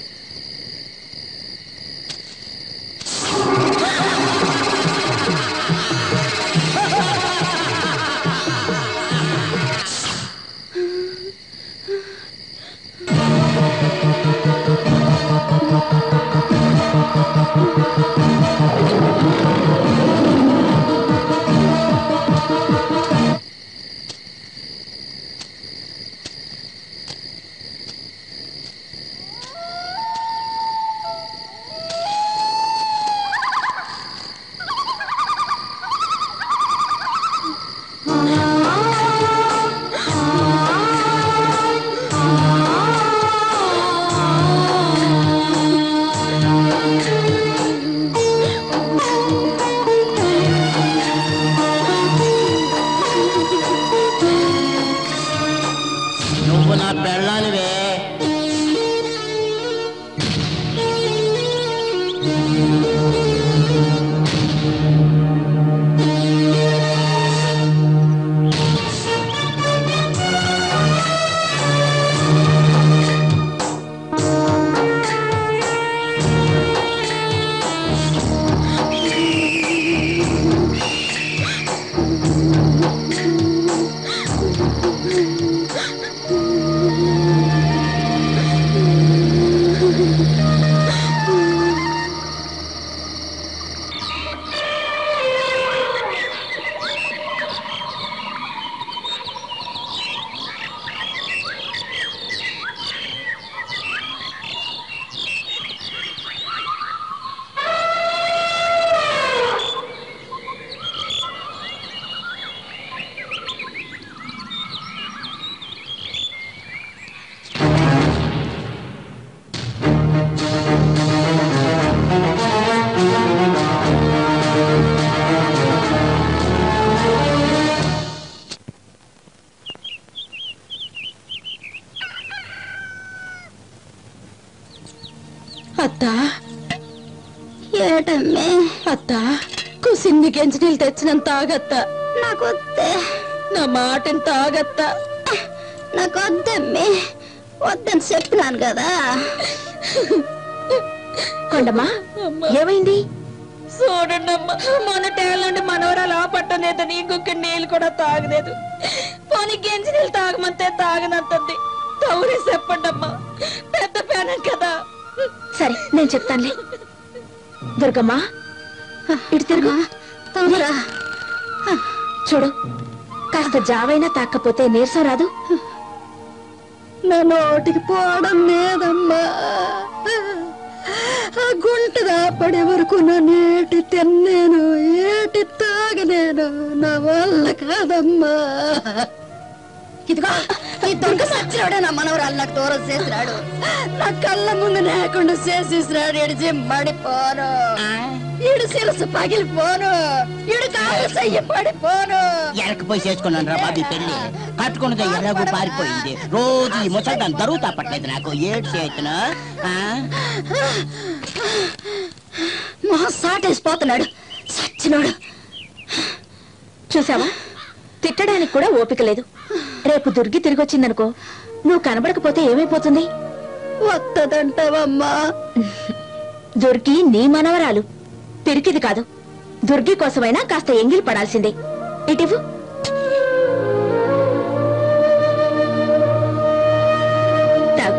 S1: నువ్వు నా పెళ్ళానివే
S3: అత్తా
S7: ఏటమ్మే
S3: అత్తా కుసిన్ని గెంజినీళ్ళు తెచ్చినంత తాగత్త
S7: నాకు వద్దే
S3: నా మాటని తాగత్త
S7: నాకు వద్దమ్మే వద్దని చెప్పినాను కదా
S3: కొండమ్మా ఏమైంది
S5: చూడండమ్మా మొన్నటేళ్ళ నుండి మనవరాలు ఆపట్టలేదు ఇంకొక నీళ్ళు కూడా తాగలేదు పోనీ గెంజి నీళ్ళు తాగమంటే తాగనంటుంది తౌరి చెప్పండమ్మా పెద్ద పేనం కదా
S3: సరే నేను చెప్తానులే దుర్గమ్మా ఇటు తిరుగు
S7: తమ్మురా
S3: చూడు కాస్త జావైనా తాకపోతే నీరసం రాదు
S7: నా నోటికి పోవడం లేదమ్మా ఆ గుంట దాపడే వరకు నా నేటి తిన్నేను ఏటి తాగనేను నా వల్ల కాదమ్మా ఇదిగో ఈ దొంగ సచ్చినాడే నా మనవరాలు నాకు దూరం చేసినాడు నా కళ్ళ ముందు లేకుండా చేసేసినాడు ఎడిచి మడిపోరు
S5: ఈడు శిరస్సు పగిలిపోను ఈడు కాలు చెయ్యి పడిపోను
S1: ఎరకపోయి చేసుకున్నాను రా బాబీ పెళ్లి కట్టుకున్నది ఎలాగో పారిపోయింది రోజు ఈ ముసల్దాన్ని దరువు తప్పట్లేదు నాకు ఏడు చేతును
S5: మొహం సాటేసిపోతున్నాడు సచ్చినోడు
S3: చూసావా తిట్టడానికి కూడా ఓపిక లేదు రేపు దుర్గి తిరిగి వచ్చిందనుకో నువ్వు కనబడకపోతే ఏమైపోతుంది
S5: వత్తదంటావమ్మా
S3: దుర్గి నీ మనవరాలు పిరికిది కాదు దుర్గి కోసమైనా కాస్త ఎంగిలి పడాల్సిందే ఇటివు తాగు.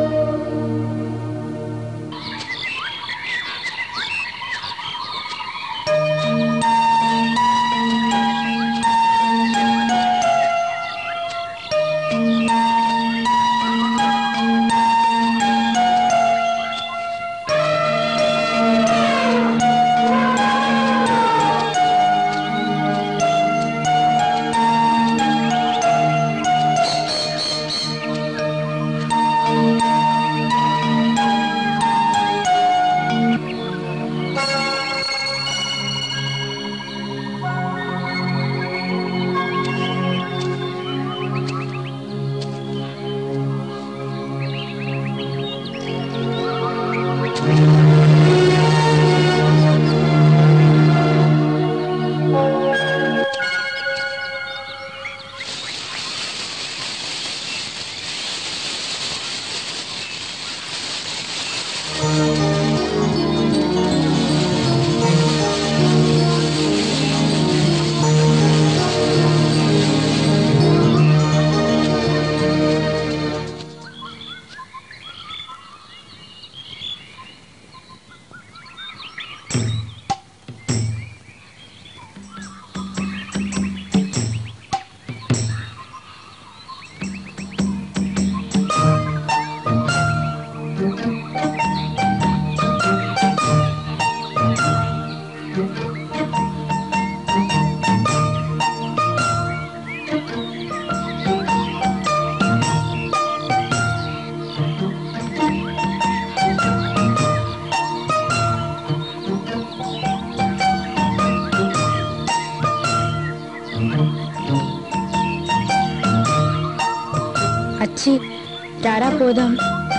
S3: అచ్చి రారా పోదాం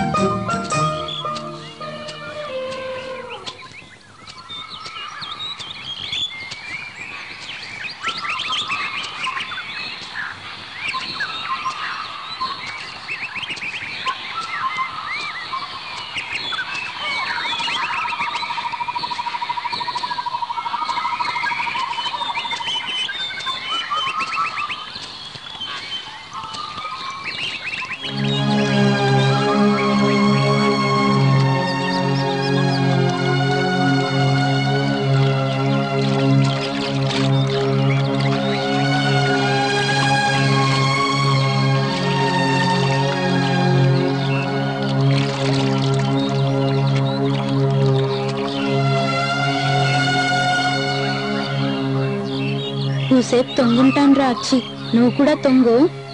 S3: నువ్వుసేపు తొంగుంటాను రా అచ్చి నువ్వు కూడా తొంగు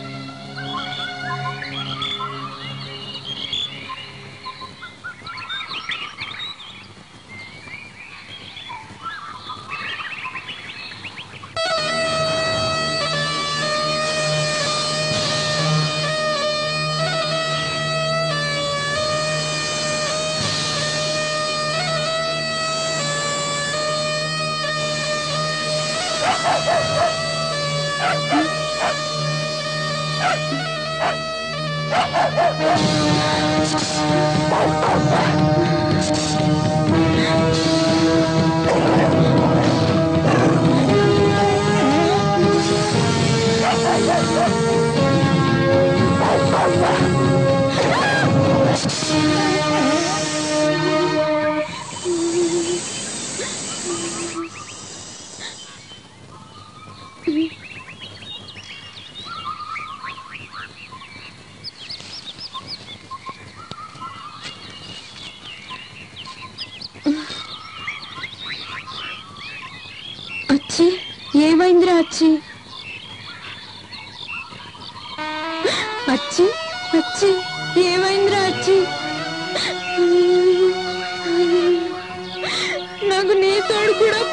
S3: అచ్చి ఏమైందిరా అచ్చి అచ్చి అచ్చి ఏమైందిరా అచ్చి నాకు నీ తోడు కూడా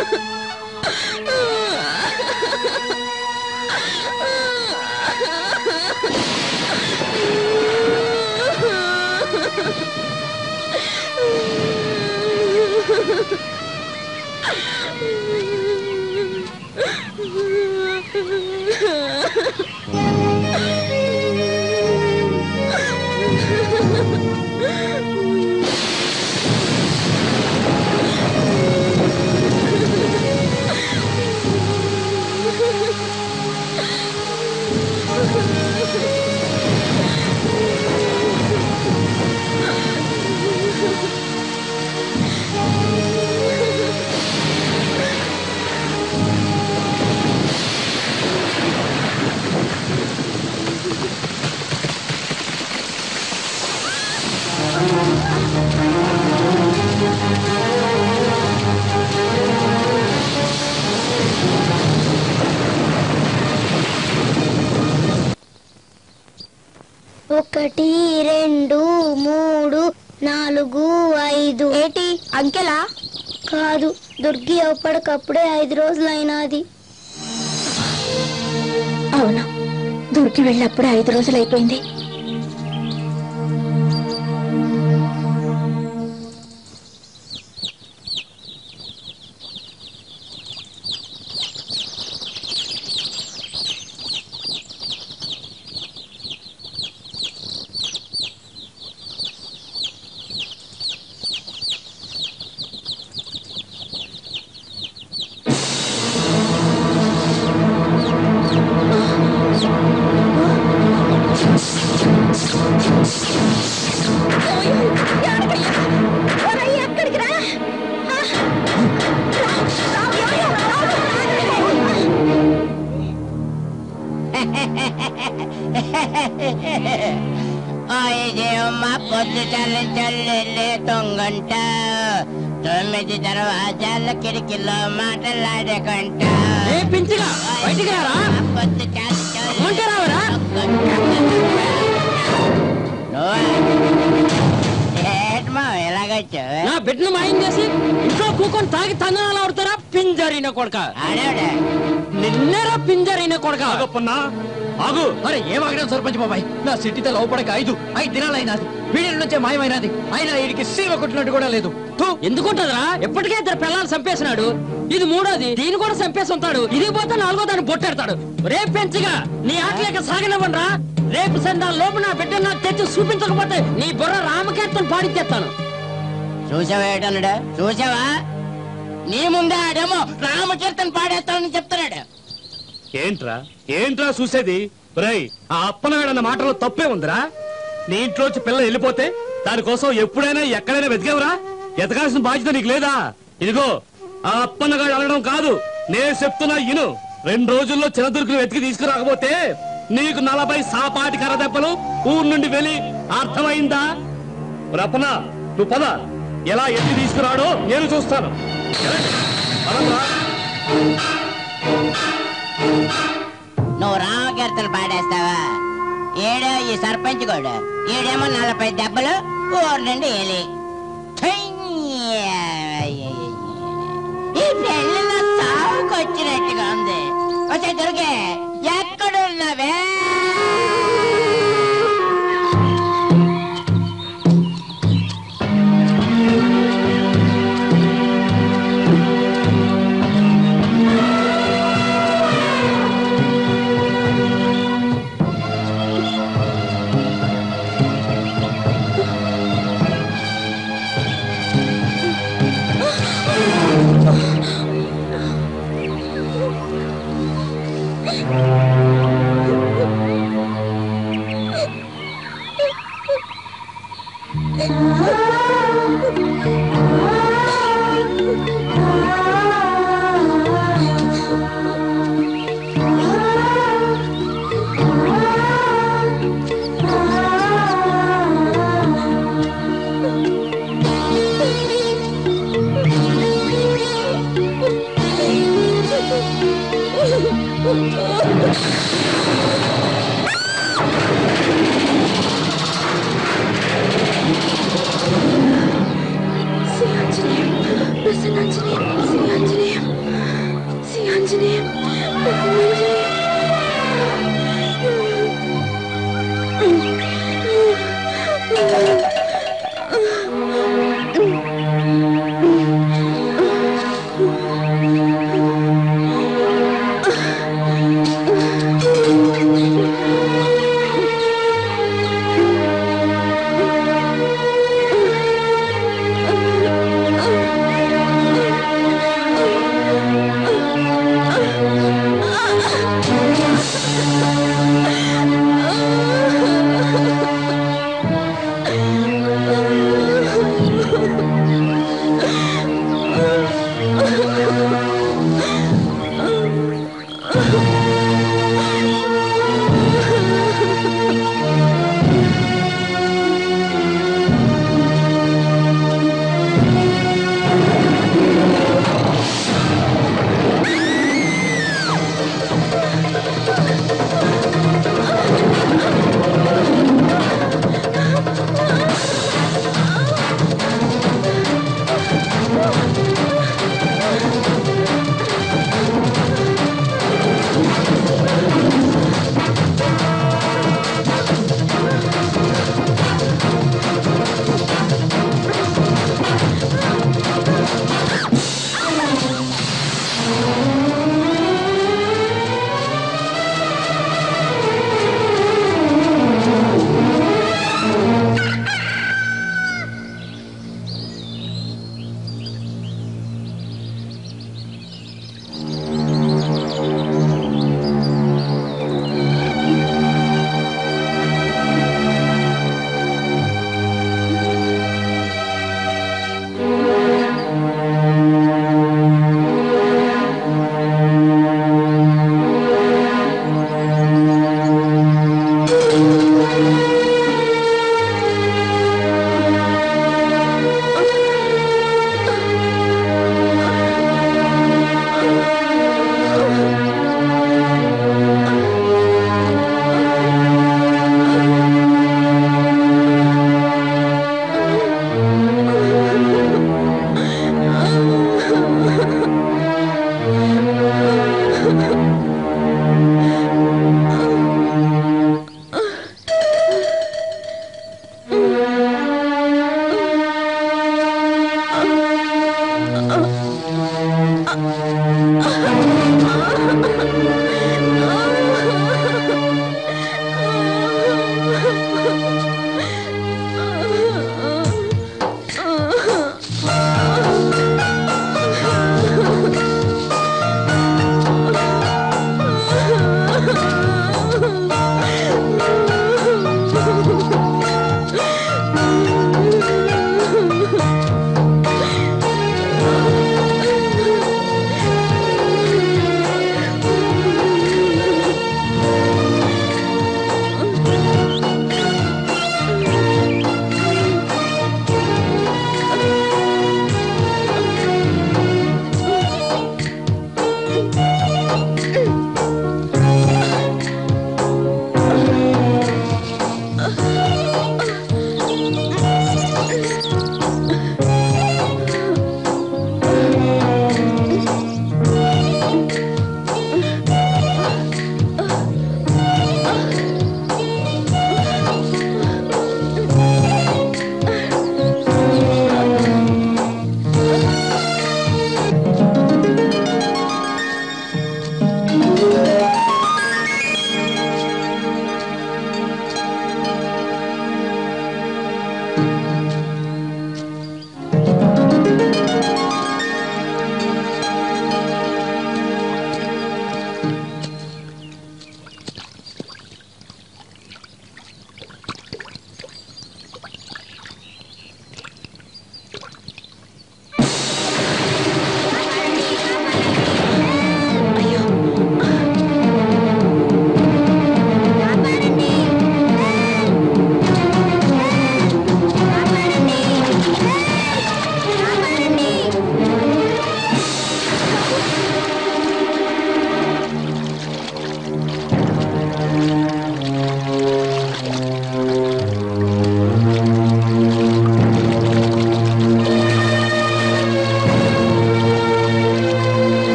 S7: ఒకటి రెండు మూడు నాలుగు ఐదు
S6: ఏటి అంకెలా
S7: కాదు దుర్గి అప్పటికప్పుడే ఐదు రోజులైనది
S3: అవును దూరికి వెళ్ళినప్పుడే ఐదు రోజులు అయిపోయింది
S7: ఎక్కడికి రా
S1: దేవమ్మ పొద్దు చల్లించల్లి తొంగంట తొమ్మిది దర్వాజాల కిటికీలో మాటలాడకంట పొద్దు ఏట్మా ఎలాగొచ్చావు
S4: నా బిడ్డను మాయం చేసి ఇంట్లో కూకొని తాగి తందనాలు ఆడుతారా పింజరిన కొడక
S1: ఆడేవాడే
S4: నిన్నరా పింజరిన కొడక
S8: ఆగప్పన్నా ఆగు
S4: అరే ఏం ఆగడం సర్పంచ్ బాబాయ్ నా సిటీతో లోపడక ఐదు ఐదు దినాలైనది వీడి నుంచే మాయమైనది అయినా వీడికి సీమ కొట్టినట్టు కూడా లేదు ఎందుకుంటదిరా ఎప్పటికే ఇద్దరు పిల్లలు చంపేసినాడు ఇది మూడోది దీన్ని కూడా చంపేసి ఉంటాడు ఇది పోతే నాలుగో దాన్ని బొట్టెడతాడు రేపు పెంచగా నీ ఆకలేక సాగనివ్వనరా రేపు సందా లోపు నా బిడ్డ నాకు తెచ్చి చూపించకపోతే నీ బుర్ర రామకీర్తన పాడిచ్చేస్తాను
S1: చూసావా ఏటన్నాడు చూసావా నీ ముందే ఆడేమో రామకీర్తన పాడేస్తానని చెప్తున్నాడు
S8: ఏంట్రా ఏంట్రా చూసేది రేయ్ ఆ అప్పనగాడన్న మాటలో తప్పే ఉందిరా నీ ఇంట్లోంచి పిల్ల వెళ్ళిపోతే దానికోసం ఎప్పుడైనా ఎక్కడైనా వెతికేవరా ఎతకాల్సిన బాధ్యత నీకు లేదా ఇదిగో ఆ అప్పన్నగాడు అడగడం కాదు నేను చెప్తున్నా ఇను రెండు రోజుల్లో చిన్నదుర్గులు వెతికి తీసుకురాకపోతే నీకు నలభై సాపాటి కర్ర దెబ్బలు ఊరు నుండి వెళ్ళి అర్థమైందా రపన నువ్వు పద ఎలా ఎత్తి తీసుకురాడో నేను చూస్తాను వెళ్ళండి. పదండ్రా.
S1: నువ్వు రామకీర్తన పాడేస్తావా ఏడో ఈ సర్పంచ్ కూడా ఏడేమో నలభై దెబ్బలు ఊరు నుండి ఎలి ఈ పెళ్లిలో సావుకు వచ్చినట్టుగా ఉంది వచ్చే దొరికే ఎక్కడున్నావే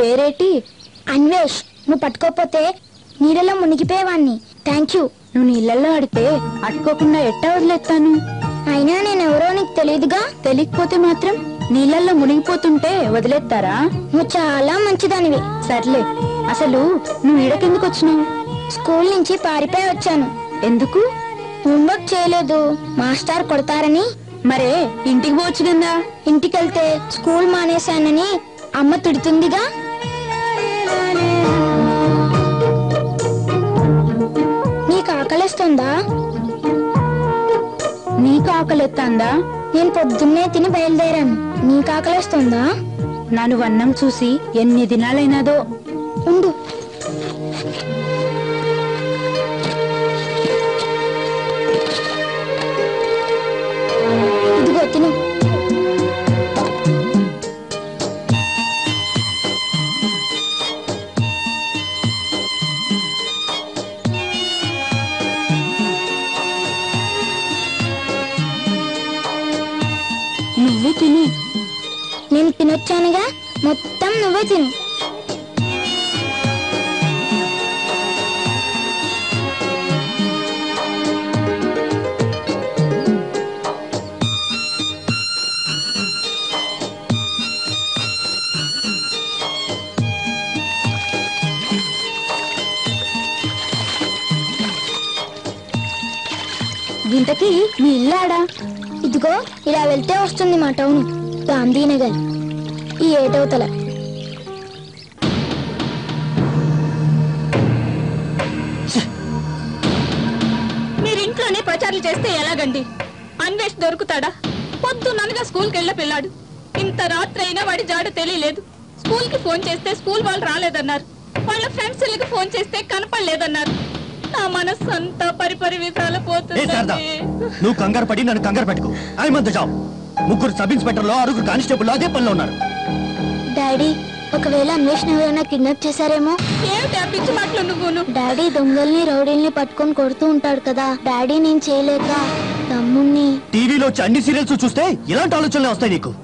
S3: పేరేటి
S6: అన్వేష్ నువ్వు పట్టుకోపోతే నీళ్ళలో మునిగిపోయేవాణ్ణి థ్యాంక్ యూ
S3: నువ్వు నీళ్ళల్లో ఆడితే అట్టుకోకుండా ఎట్టా వదిలేస్తాను
S6: అయినా నేను ఎవరో నీకు తెలియదుగా
S3: తెలియకపోతే మాత్రం నీళ్ళల్లో మునిగిపోతుంటే వదిలేస్తారా
S6: నువ్వు చాలా మంచిదానివి
S3: సర్లే అసలు నువ్వు ఈడకెందుకు వచ్చినావు
S6: స్కూల్ నుంచి పారిపోయి వచ్చాను
S3: ఎందుకు
S6: హోంవర్క్ చేయలేదు మాస్టర్ కొడతారని
S3: మరే ఇంటికి పోవచ్చు కదా
S6: ఇంటికెళ్తే స్కూల్ మానేశానని అమ్మ తిడుతుందిగా నీకు ఆకలిస్తుందా
S3: నీకు ఆకలెత్తాందా
S6: నేను పొద్దున్నే తిని బయలుదేరాను నీకు ఆకలిస్తుందా
S3: నన్ను వన్నం చూసి ఎన్ని దినాలైనాదో
S6: ఉండు ఇదిగో తిను
S3: నువ్వు తిని
S6: నేను తినొచ్చానుగా మొత్తం నువ్వే తిను
S3: ఇంతకీ మీ ఇల్లాడా
S6: ఇదిగో ఇలా వెళ్తే వస్తుంది మా టౌన్ గాంధీనగర్ ఈ ఏటవతల
S5: మీరు ఇంట్లోనే ప్రచారాలు చేస్తే ఎలాగండి అన్వేష్ దొరుకుతాడా పొద్దున్ననగా స్కూల్కి వెళ్ళ పిల్లాడు ఇంత రాత్రి అయినా వాడి జాడ తెలియలేదు స్కూల్ కి ఫోన్ చేస్తే స్కూల్ వాళ్ళు రాలేదన్నారు వాళ్ళ ఫ్రెండ్స్ కి ఫోన్ చేస్తే కనపడలేదన్నారు నా మనస్సు అంతా పరిపరి విధాలు
S11: ఏ శారదా
S5: పోతుంది
S11: నువ్వు కంగారు పడి నన్ను కంగారు పెట్టుకో ఐ మధ్య జాబ్ ముగ్గురు సబ్ ఇన్స్పెక్టర్లో ఆరుగురు కానిస్టేబుల్ అదే పనిలో ఉన్నారు
S6: డాడీ ఒకవేళ అన్వేషణ ఎవరైనా కిడ్నాప్ చేశారేమో
S5: ఏమిటి ఆ పిచ్చి మాటలు నువ్వును
S6: డాడీ దొంగల్ని రౌడీల్ని పట్టుకొని కొడుతూ ఉంటాడు కదా డాడీ నేను చేయలేక తమ్ముణ్ణి
S11: టీవీలో వచ్చే అన్ని సీరియల్స్ చూస్తే ఇలాంటి ఆలోచనలే వస్తాయి నీకు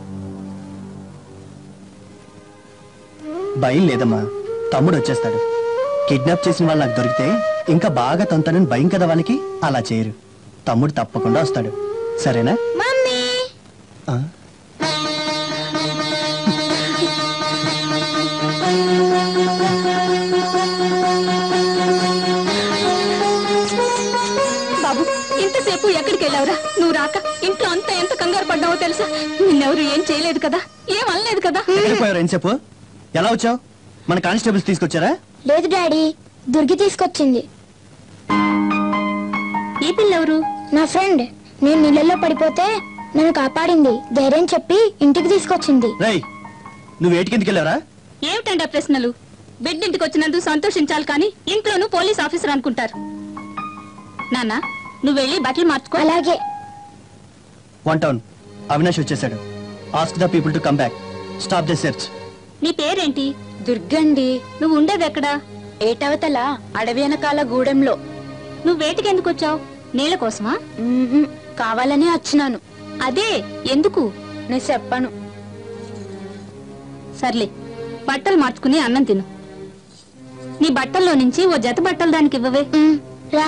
S11: భయం లేదమ్మా తమ్ముడు వచ్చేస్తాడు కిడ్నాప్ చేసిన వాళ్ళు నాకు దొరికితే ఇంకా బాగా తంతానని భయం కదా వాళ్ళకి అలా చేయరు తమ్ముడు తప్పకుండా వస్తాడు సరేనా
S6: మమ్మీ
S11: ఆ?
S5: బాబు ఇంతసేపు ఎక్కడికి వెళ్ళావురా నువ్వు రాక ఇంట్లో అంతా ఎంత కంగారు పడ్డావో తెలుసా నిన్నెవరు ఏం చేయలేదు కదా ఏం అనలేదు కదా
S11: ఎక్కడికి పోయారు ఎంతసేపు ఎలా వచ్చావు మన కానిస్టేబుల్స్ తీసుకొచ్చారా
S6: లేదు డాడీ దుర్గి తీసుకొచ్చింది
S5: ఈ పిల్లెవరు
S6: నా ఫ్రెండ్ నేను నీళ్ళల్లో పడిపోతే నన్ను కాపాడింది ధైర్యం చెప్పి ఇంటికి తీసుకొచ్చింది
S11: రేయ్ నువ్వు ఏటికి ఎందుకు వెళ్ళారా
S5: ఏమిటండి ఆ ప్రశ్నలు బిడ్డ ఇంటికి వచ్చినందుకు సంతోషించాలి కానీ ఇంట్లోనూ పోలీస్ ఆఫీసర్ అనుకుంటారు నాన్న నువ్వు వెళ్ళి బట్టలు మార్చుకో
S6: అలాగే
S11: వన్ టౌన్ అవినాష్ వచ్చేసాడు ask the people to come back stop the search
S5: నీ పేరేంటి
S3: దుర్గండి
S5: నువ్వు ఉండేది ఎక్కడా
S3: ఏటవతల అడవి వెనకాల గూడెంలో
S5: నువ్వు వేటికి ఎందుకు వచ్చావు నీళ్ళ కోసమా
S3: మ్మ్హ్మ్. కావాలని వచ్చినాను
S5: అదే ఎందుకు
S3: నేను చెప్పను
S5: సర్లే బట్టలు మార్చుకుని అన్నం తిను నీ బట్టల్లో నుంచి ఓ జత బట్టలు దానికి ఇవ్వవే
S6: ఉమ్, రా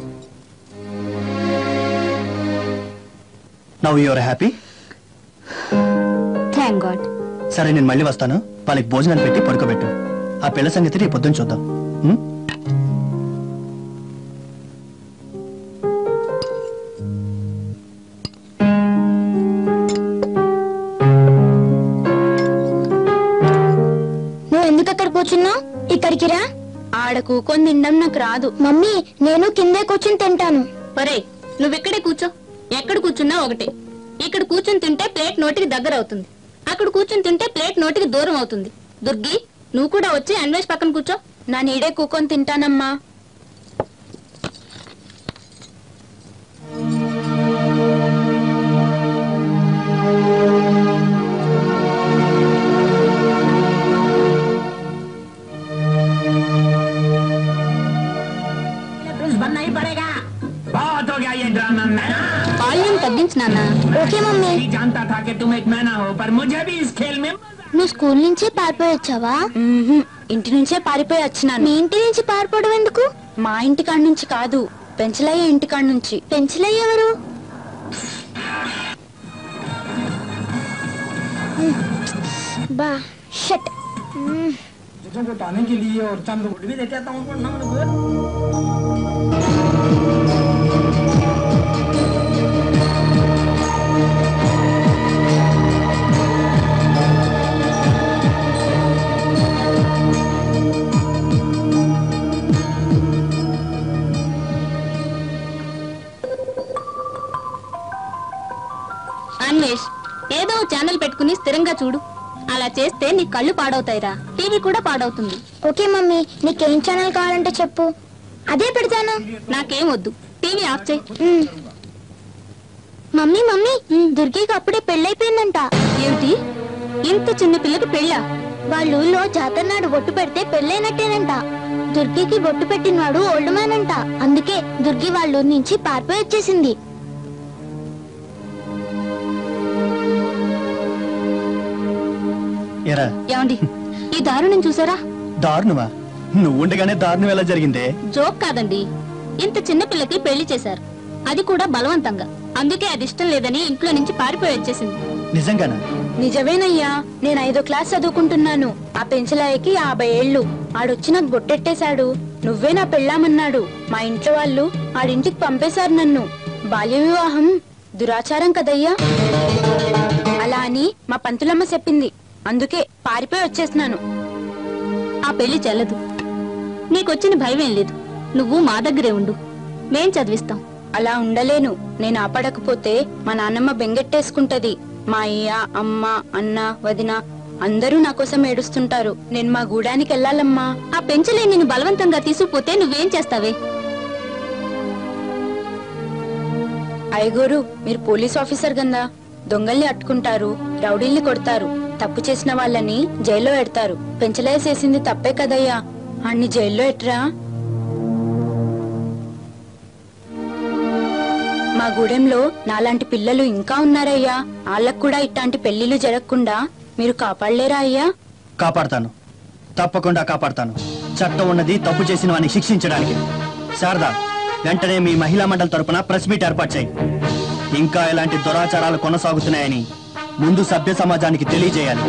S11: now you're happy
S5: thank god
S11: సరే నేను మళ్ళీ వస్తాను వాళ్ళకి భోజనాలు పెట్టి పడుకోబెట్టు ఆ పిల్ల సంగతి రేపు పొద్దున్న చూద్దాం ఉం?
S6: నువ్వు ఎందుకు అక్కడ కూర్చున్నావు ఇక్కడికి రా
S3: ఆడ కూకొని తినడం నాకు రాదు
S6: మమ్మీ నేను కిందే కూర్చుని తింటాను
S5: ఒరే నువ్వు ఇక్కడే కూర్చో ఎక్కడ కూర్చున్నా ఒకటే ఇక్కడ కూర్చుని తింటే ప్లేట్ నోటికి దగ్గర అవుతుంది అక్కడ కూర్చుని తింటే ప్లేట్ నోటికి దూరం అవుతుంది దుర్గి నువ్వు కూడా వచ్చి అన్వేష్ పక్కన కూర్చో
S3: నా నీడే కూకొని తింటానమ్మా
S2: बहुत हो गया ये ड्रामा मैना
S5: వాల్యూమ్ తగ్గించు నాన్న
S6: ఓకే మమ్మీ
S2: नहीं जानता था कि तुम एक मैना हो पर मुझे भी इस खेल में मजा
S7: నువ్వు స్కూల్ నుంచే పారిపోయి వచ్చావా
S3: ఇంటి నుంచే పారిపోయి వచ్చినాను
S7: మీ ఇంటి నుంచి పారిపోవడం ఎందుకు
S3: మా ఇంటి కాడ నుంచి కాదు పెంచలయ్య ఇంటి కాడ నుంచి
S7: పెంచలయ్య ఎవరు బా షట్
S3: అన్వేష్ ఏదో ఓ ఛానల్ పెట్టుకుని స్థిరంగా చూడు అలా చేస్తే నీ కళ్ళు పాడవుతాయిరా టీవీ కూడా పాడవుతుంది
S7: ఓకే మమ్మీ నీకేం ఛానల్ కావాలంటే చెప్పు అదే పెడతాను
S3: నాకేం వద్దు టీవీ ఆఫ్ చేయి
S7: మ్మ్. మమ్మీ మమ్మీ దుర్గికి అప్పుడే పెళ్ళైపోయిందంట
S3: ఏమిటి ఇంత చిన్న పిల్లకి పెళ్ళా
S7: వాళ్ళ ఊళ్ళో జాతర నాడు బొట్టు పెడితే పెళ్ళైనట్టేనంట దుర్గికి బొట్టు పెట్టినవాడు ఓల్డ్ మ్యాన్ అంట అందుకే దుర్గి వాళ్ళ ఊరి నుంచి పారిపోయి వచ్చేసింది
S11: ఎరా
S3: ఏమండి ఈ దారుణం చూసారా
S11: దారుణమా నువ్వు ఉండగానే దారుణం ఎలా జరిగిందే
S3: జోక్ కాదండి ఇంత చిన్న పిల్లకి పెళ్లి చేశారు అది కూడా బలవంతంగా అందుకే అది ఇష్టం లేదని ఇంట్లో నుంచి పారిపోయి వచ్చేసింది
S11: నిజంగానా
S3: నిజమేనయ్యా నేను ఐదో క్లాస్ చదువుకుంటున్నాను ఆ పెంచలాయకి యాభై ఏళ్ళు ఆడొచ్చి నాకు బొట్టెట్టేశాడు నువ్వే నా పెళ్ళామన్నాడు మా ఇంట్లో వాళ్ళు ఆడింటికి పంపేశారు నన్ను బాల్య వివాహం దురాచారం కదయ్యా అలా అని మా పంతులమ్మ చెప్పింది అందుకే పారిపోయి వచ్చేస్తున్నాను ఆ పెళ్లి చెల్లదు నీకొచ్చిన భయమేం లేదు నువ్వు మా దగ్గరే ఉండు మేం చదివిస్తాం అలా ఉండలేను నేను ఆపడకపోతే మా నాన్నమ్మ బెంగెట్టేసుకుంటది మా అయ్య అమ్మ అన్న వదిన అందరూ నా కోసం ఏడుస్తుంటారు నేను మా గూడానికి వెళ్ళాలమ్మా ఆ పెంచలే నిన్ను బలవంతంగా తీసుకుపోతే నువ్వేం చేస్తావే అయ్యగోరు మీరు పోలీస్ ఆఫీసర్ గందా దొంగల్ని అట్టుకుంటారు రౌడీల్ని కొడతారు తప్పు చేసిన వాళ్ళని జైల్లో ఎడతారు పెంచలే చేసింది తప్పే కదయ్యా అన్ని జైల్లో ఎట్రా మా గూడెంలో నాలాంటి పిల్లలు ఇంకా ఉన్నారయ్యా వాళ్ళకు కూడా ఇట్లాంటి పెళ్లిళ్ళు జరగకుండా మీరు కాపాడలేరా అయ్యా
S11: కాపాడతాను తప్పకుండా కాపాడతాను చట్టం ఉన్నది తప్పు చేసిన వాడిని శిక్షించడానికి శారదా వెంటనే మీ మహిళా మండలి తరపున ప్రెస్ మీట్ ఏర్పాటు చేయి ఇంకా ఎలాంటి దురాచారాలు కొనసాగుతున్నాయని ముందు సభ్య సమాజానికి తెలియజేయాలి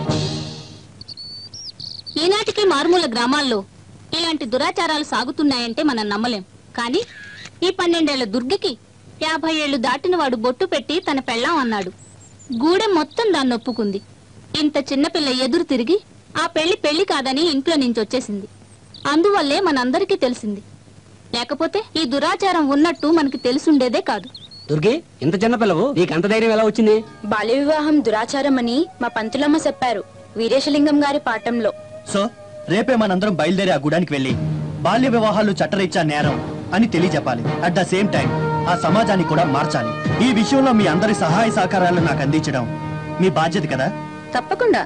S3: ఈనాటికి మారుమూల గ్రామాల్లో ఇలాంటి దురాచారాలు సాగుతున్నాయంటే మనం నమ్మలేం కానీ ఈ పన్నెండేళ్ల దుర్గకి యాభై ఏళ్లు దాటిన వాడు బొట్టు పెట్టి తన పెళ్ళాం అన్నాడు గూడెం మొత్తం దాన్ని ఒప్పుకుంది ఇంత చిన్నపిల్ల ఎదురు తిరిగి ఆ పెళ్లి పెళ్లి కాదని ఇంట్లో నుంచి వచ్చేసింది అందువల్లే మనందరికీ తెలిసింది లేకపోతే ఈ దురాచారం ఉన్నట్టు మనకి తెలుసుండేదే కాదు
S4: దుర్గి ఇంత చిన్న పిల్లవు నీకు అంత ధైర్యం ఎలా వచ్చింది
S3: బాల్య వివాహం దురాచారం అని మా పంతులమ్మ చెప్పారు వీరేశలింగం గారి పాఠంలో
S11: సో రేపే మనందరం బయలుదేరి ఆ గుడానికి వెళ్ళి బాల్య వివాహాలు చట్టరీత్యా నేరం అని తెలియజెప్పాలి అట్ ద సేమ్ టైం ఆ సమాజాన్ని కూడా మార్చాలి ఈ విషయంలో మీ అందరి సహాయ సహకారాలు నాకు అందించడం మీ బాధ్యత కదా
S3: తప్పకుండా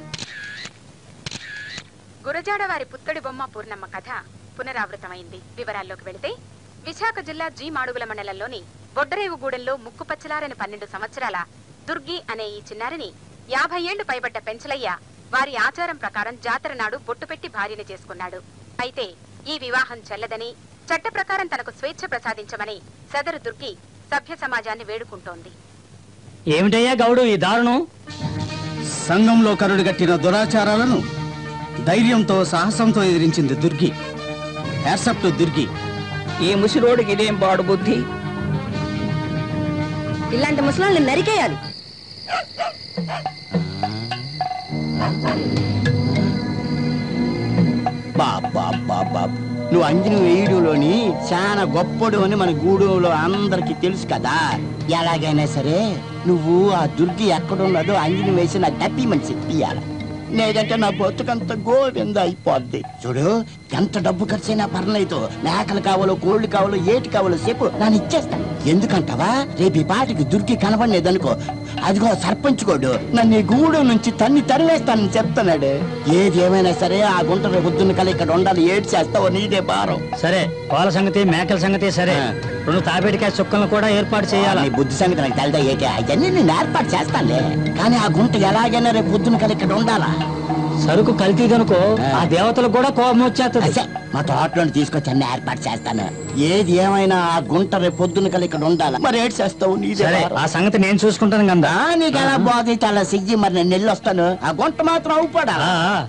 S12: గురజాడ వారి పుత్తడి బొమ్మ పూర్ణమ్మ కథ పునరావృతమైంది వివరాల్లోకి వెళితే విశాఖ జిల్లా జీ మాడుగుల మండలంలోని బొడ్డరేవుగూడెంలో ముక్కుపచ్చలారని పన్నెండు సంవత్సరాల దుర్గి అనే ఈ చిన్నారిని యాభై ఏళ్లు పైబడ్డ పెంచలయ్య వారి ఆచారం ప్రకారం జాతర నాడు బొట్టు పెట్టి భార్యని చేసుకున్నాడు అయితే ఈ వివాహం చెల్లదని చట్ట ప్రకారం తనకు స్వేచ్ఛ ప్రసాదించమని సదరు దుర్గి సభ్య సమాజాన్ని వేడుకుంటోంది
S4: ఏమిటయ్యా గౌడు ఈ దారుణం
S13: సంఘంలో కరుడు గట్టిన దురాచారాలను ధైర్యంతో సాహసంతో ఎదిరించింది దుర్గి హ్యాట్సప్ టు దుర్గి
S4: ఈ ముసిరోడికి ఇదేం పాడు బుద్ధి
S3: ఇలాంటి ముసలాన్ని నరికేయాలి
S1: బాబా నువ్వు అంజని వేయుడులోని చాలా గొప్పడు అని మన గూడెంలో అందరికి తెలుసు కదా ఎలాగైనా సరే నువ్వు ఆ దుర్గి ఎక్కడున్నదో అంజని వేసి నాకు డబ్బిమని చెప్పియాల లేదంటే నా బతుకంత గోవింద అయిపోద్ది చూడు ఎంత డబ్బు ఖర్చైనా పర్లేదు మేకలు కావాలో కోళ్ళు కావాలో ఏటి కావాలో చెప్పు నేను ఇచ్చేస్తాను ఎందుకంటావా రేపు ఈ పాటికి దుర్గి కనబడలేదనుకో అదిగో సర్పంచ్ కోడు నన్ను ఈ గూడెం నుంచి తన్ని తరివేస్తానని చెప్తున్నాడు ఏది ఏమైనా సరే ఆ గుంట పొద్దున్న కల ఇక్కడ ఉండాలి ఏడు చేస్తావో నీదే భారం
S4: సరే పాల సంగతి మేకల సంగతి సరే
S1: ఆ.
S4: రెండు తాబేటికాయ చుక్కలను కూడా ఏర్పాటు చేయాలి
S1: నీ బుద్ధి సంగతి నాకు తెలదా ఏకే అవన్నీ నేను ఏర్పాటు చేస్తానులే కానీ ఆ గుంట ఎలాగైనా రేపు పొద్దున కల ఇక్కడ ఉండాలా
S4: సరుకు కల్తీదనుకో ఆ దేవతలకు కూడా కోపం వచ్చేస్తుంది
S1: అసే, మా తోటలో తీసుకొచ్చి అన్ని ఏర్పాటు చేస్తాను ఏది ఏమైనా ఆ గుంట రేపు పొద్దున కల ఇక్కడ ఉండాలా మరి ఏడు చేస్తావు నీదే
S4: సరే
S1: భారం.
S4: ఆ సంగతి నేను చూసుకుంటాను కదా
S1: ఆ, నీకు ఎలా బాధ చాలా సిగ్గి మరి నేను వెళ్ళొస్తాను ఆ గుంట మాత్రం అవుపడా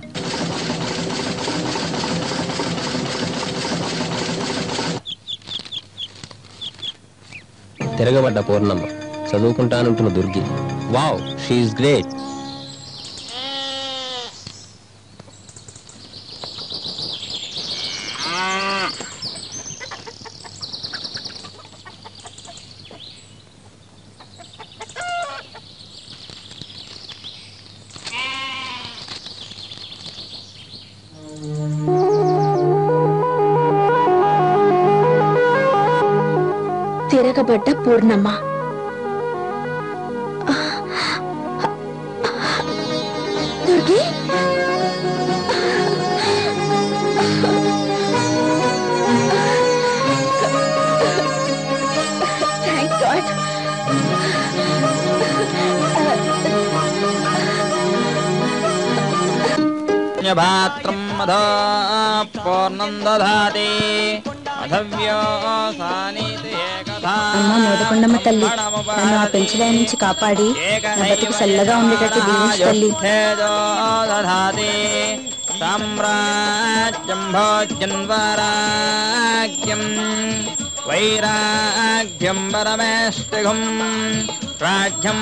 S9: తిరగబడ్డ పూర్ణమ్మ చదువుకుంటానంటున్న దుర్గి వావ్ షీఈ్ గ్రేట్
S3: తిరగబడ్డ పూర్ణమ్మ దుర్గి థ్యాంక్ గాడ్
S9: భాత్రం మధా పూర్ణం దధాతి అధవ్యోసానీతి
S3: అమ్మ మోదకొండమ్మ తల్లి నన్ను ఆ పెంచులై నుంచి కాపాడి నా బతుకు చల్లగా ఉండేటట్టు దీవించు తల్లి
S9: దధాతి సామ్రాజ్యం భోజన్వరాజ్యం వైరాగ్యం పరమేష్టిఘం రాజ్యం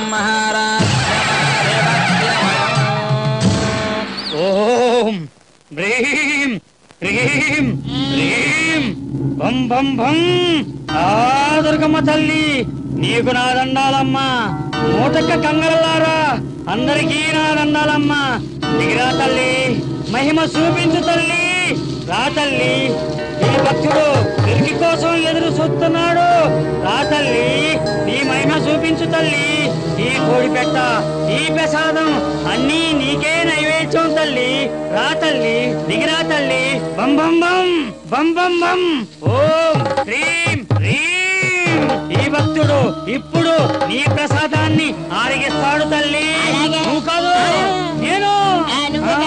S4: ఓం హ్రీం హ్రీం హ్రీం బం బం బం ఆ దుర్గమ్మ తల్లి నీకు నా దండాలమ్మా మూటక్క కంగరలారా అందరికీ నా దండాలమ్మా దిగిరా తల్లి మహిమ చూపించు తల్లి రా తల్లి ఈ భక్తుడు తిరిగి కోసం ఎదురు చూస్తున్నాడు రా తల్లి నీ మహిమ చూపించు తల్లి ఈ కోడి పెట్ట ఈ ప్రసాదం అన్నీ నీకే నైవేద్యం తల్లి రా తల్లి దిగిరా తల్లి బం బం బం బం బం బం ఓం హ్రీం హ్రీం ఈ భక్తుడు ఇప్పుడు నీ ప్రసాదాన్ని ఆరగిస్తాడు తల్లి నువ్వు కాదు నేను ఆ.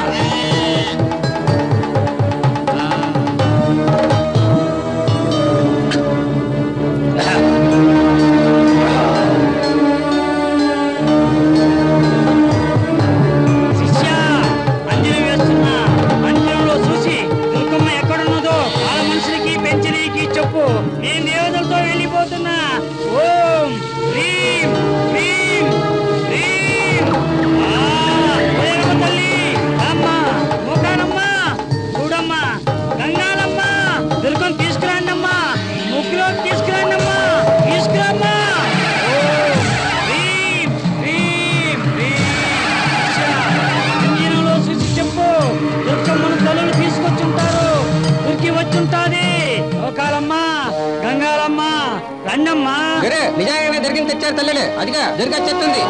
S4: శిష్య అంజలి వేస్తున్నా అంజనంలో చూసి దుర్గమ్మ ఎక్కడున్నదో వాళ్ళ మనుషులకి పెంచనీకి చెప్పు నేను దేవతలతో వెళ్ళిపోతున్నా ఓం హ్రీం హ్రీం హ్రీం ఆ, ఓయమ్మ తల్లి అమ్మ ముఖానమ్మ చూడమ్మ గంగాలమ్మ దుర్గం తీసుకురాండమ్మా ముగ్గులో తీసుకురాండమ్మా తీసుకురామ్మా ఓం హ్రీం హ్రీం హ్రీం అంజనంలో చూసి చెప్పు దుర్గమ్మను తల్లులు తీసుకొచ్చుంటారు దుర్గి వచ్చుంటాది లోకాలమ్మ గంగాలమ్మ రండమ్మా
S9: నిజంగానే దొరికింది తెచ్చారు తల్లిని అదిగా దుర్గా చెప్తుంది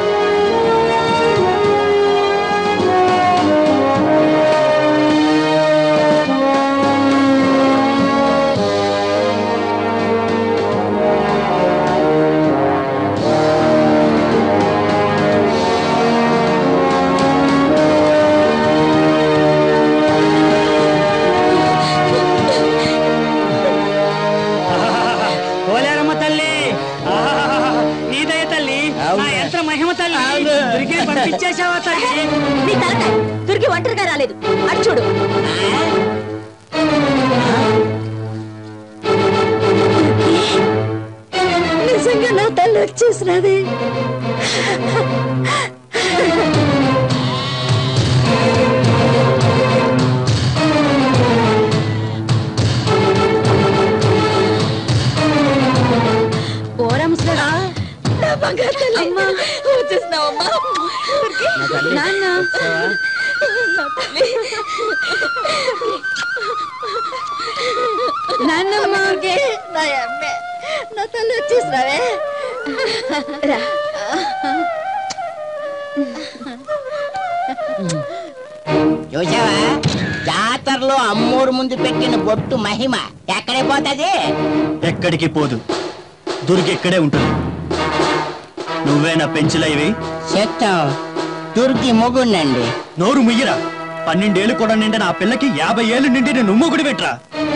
S4: పోలేరమ్మ తల్లి ఆహాహాహా. నీదయ తల్లి నా యంత్ర మహిమ తల్లి దుర్గి పంపించేశావా తల్లి
S3: నీ తలకాయ దుర్గి ఒంటరిగా రాలేదు అటు చూడు నిజంగా నా తల్లి వచ్చేసినది ఓరా ముసలాడా నా బంగారు తల్లి అమ్మా వచ్చేసినావమ్మా నాన్న నా తల్లి నాన్నమ్మ నా అమ్మే నా తల్లి వచ్చేసినావే రా
S1: చూసావా జాతరలో అమ్మోరు ముందు పెట్టిన బొట్టు మహిమ ఎక్కడే పోతది
S11: ఎక్కడికి పోదు దుర్గి ఇక్కడే ఉంటుంది నువ్వేనా పెంచులైవి
S1: చెత్తం దుర్గి మొగుండండి
S11: నోరు ముయ్యరా పన్నెండేళ్ళు కూడా నిండిన ఆ పిల్లకి యాభై ఏళ్ళు నిండిన నువ్వు కూడా పెట్టరా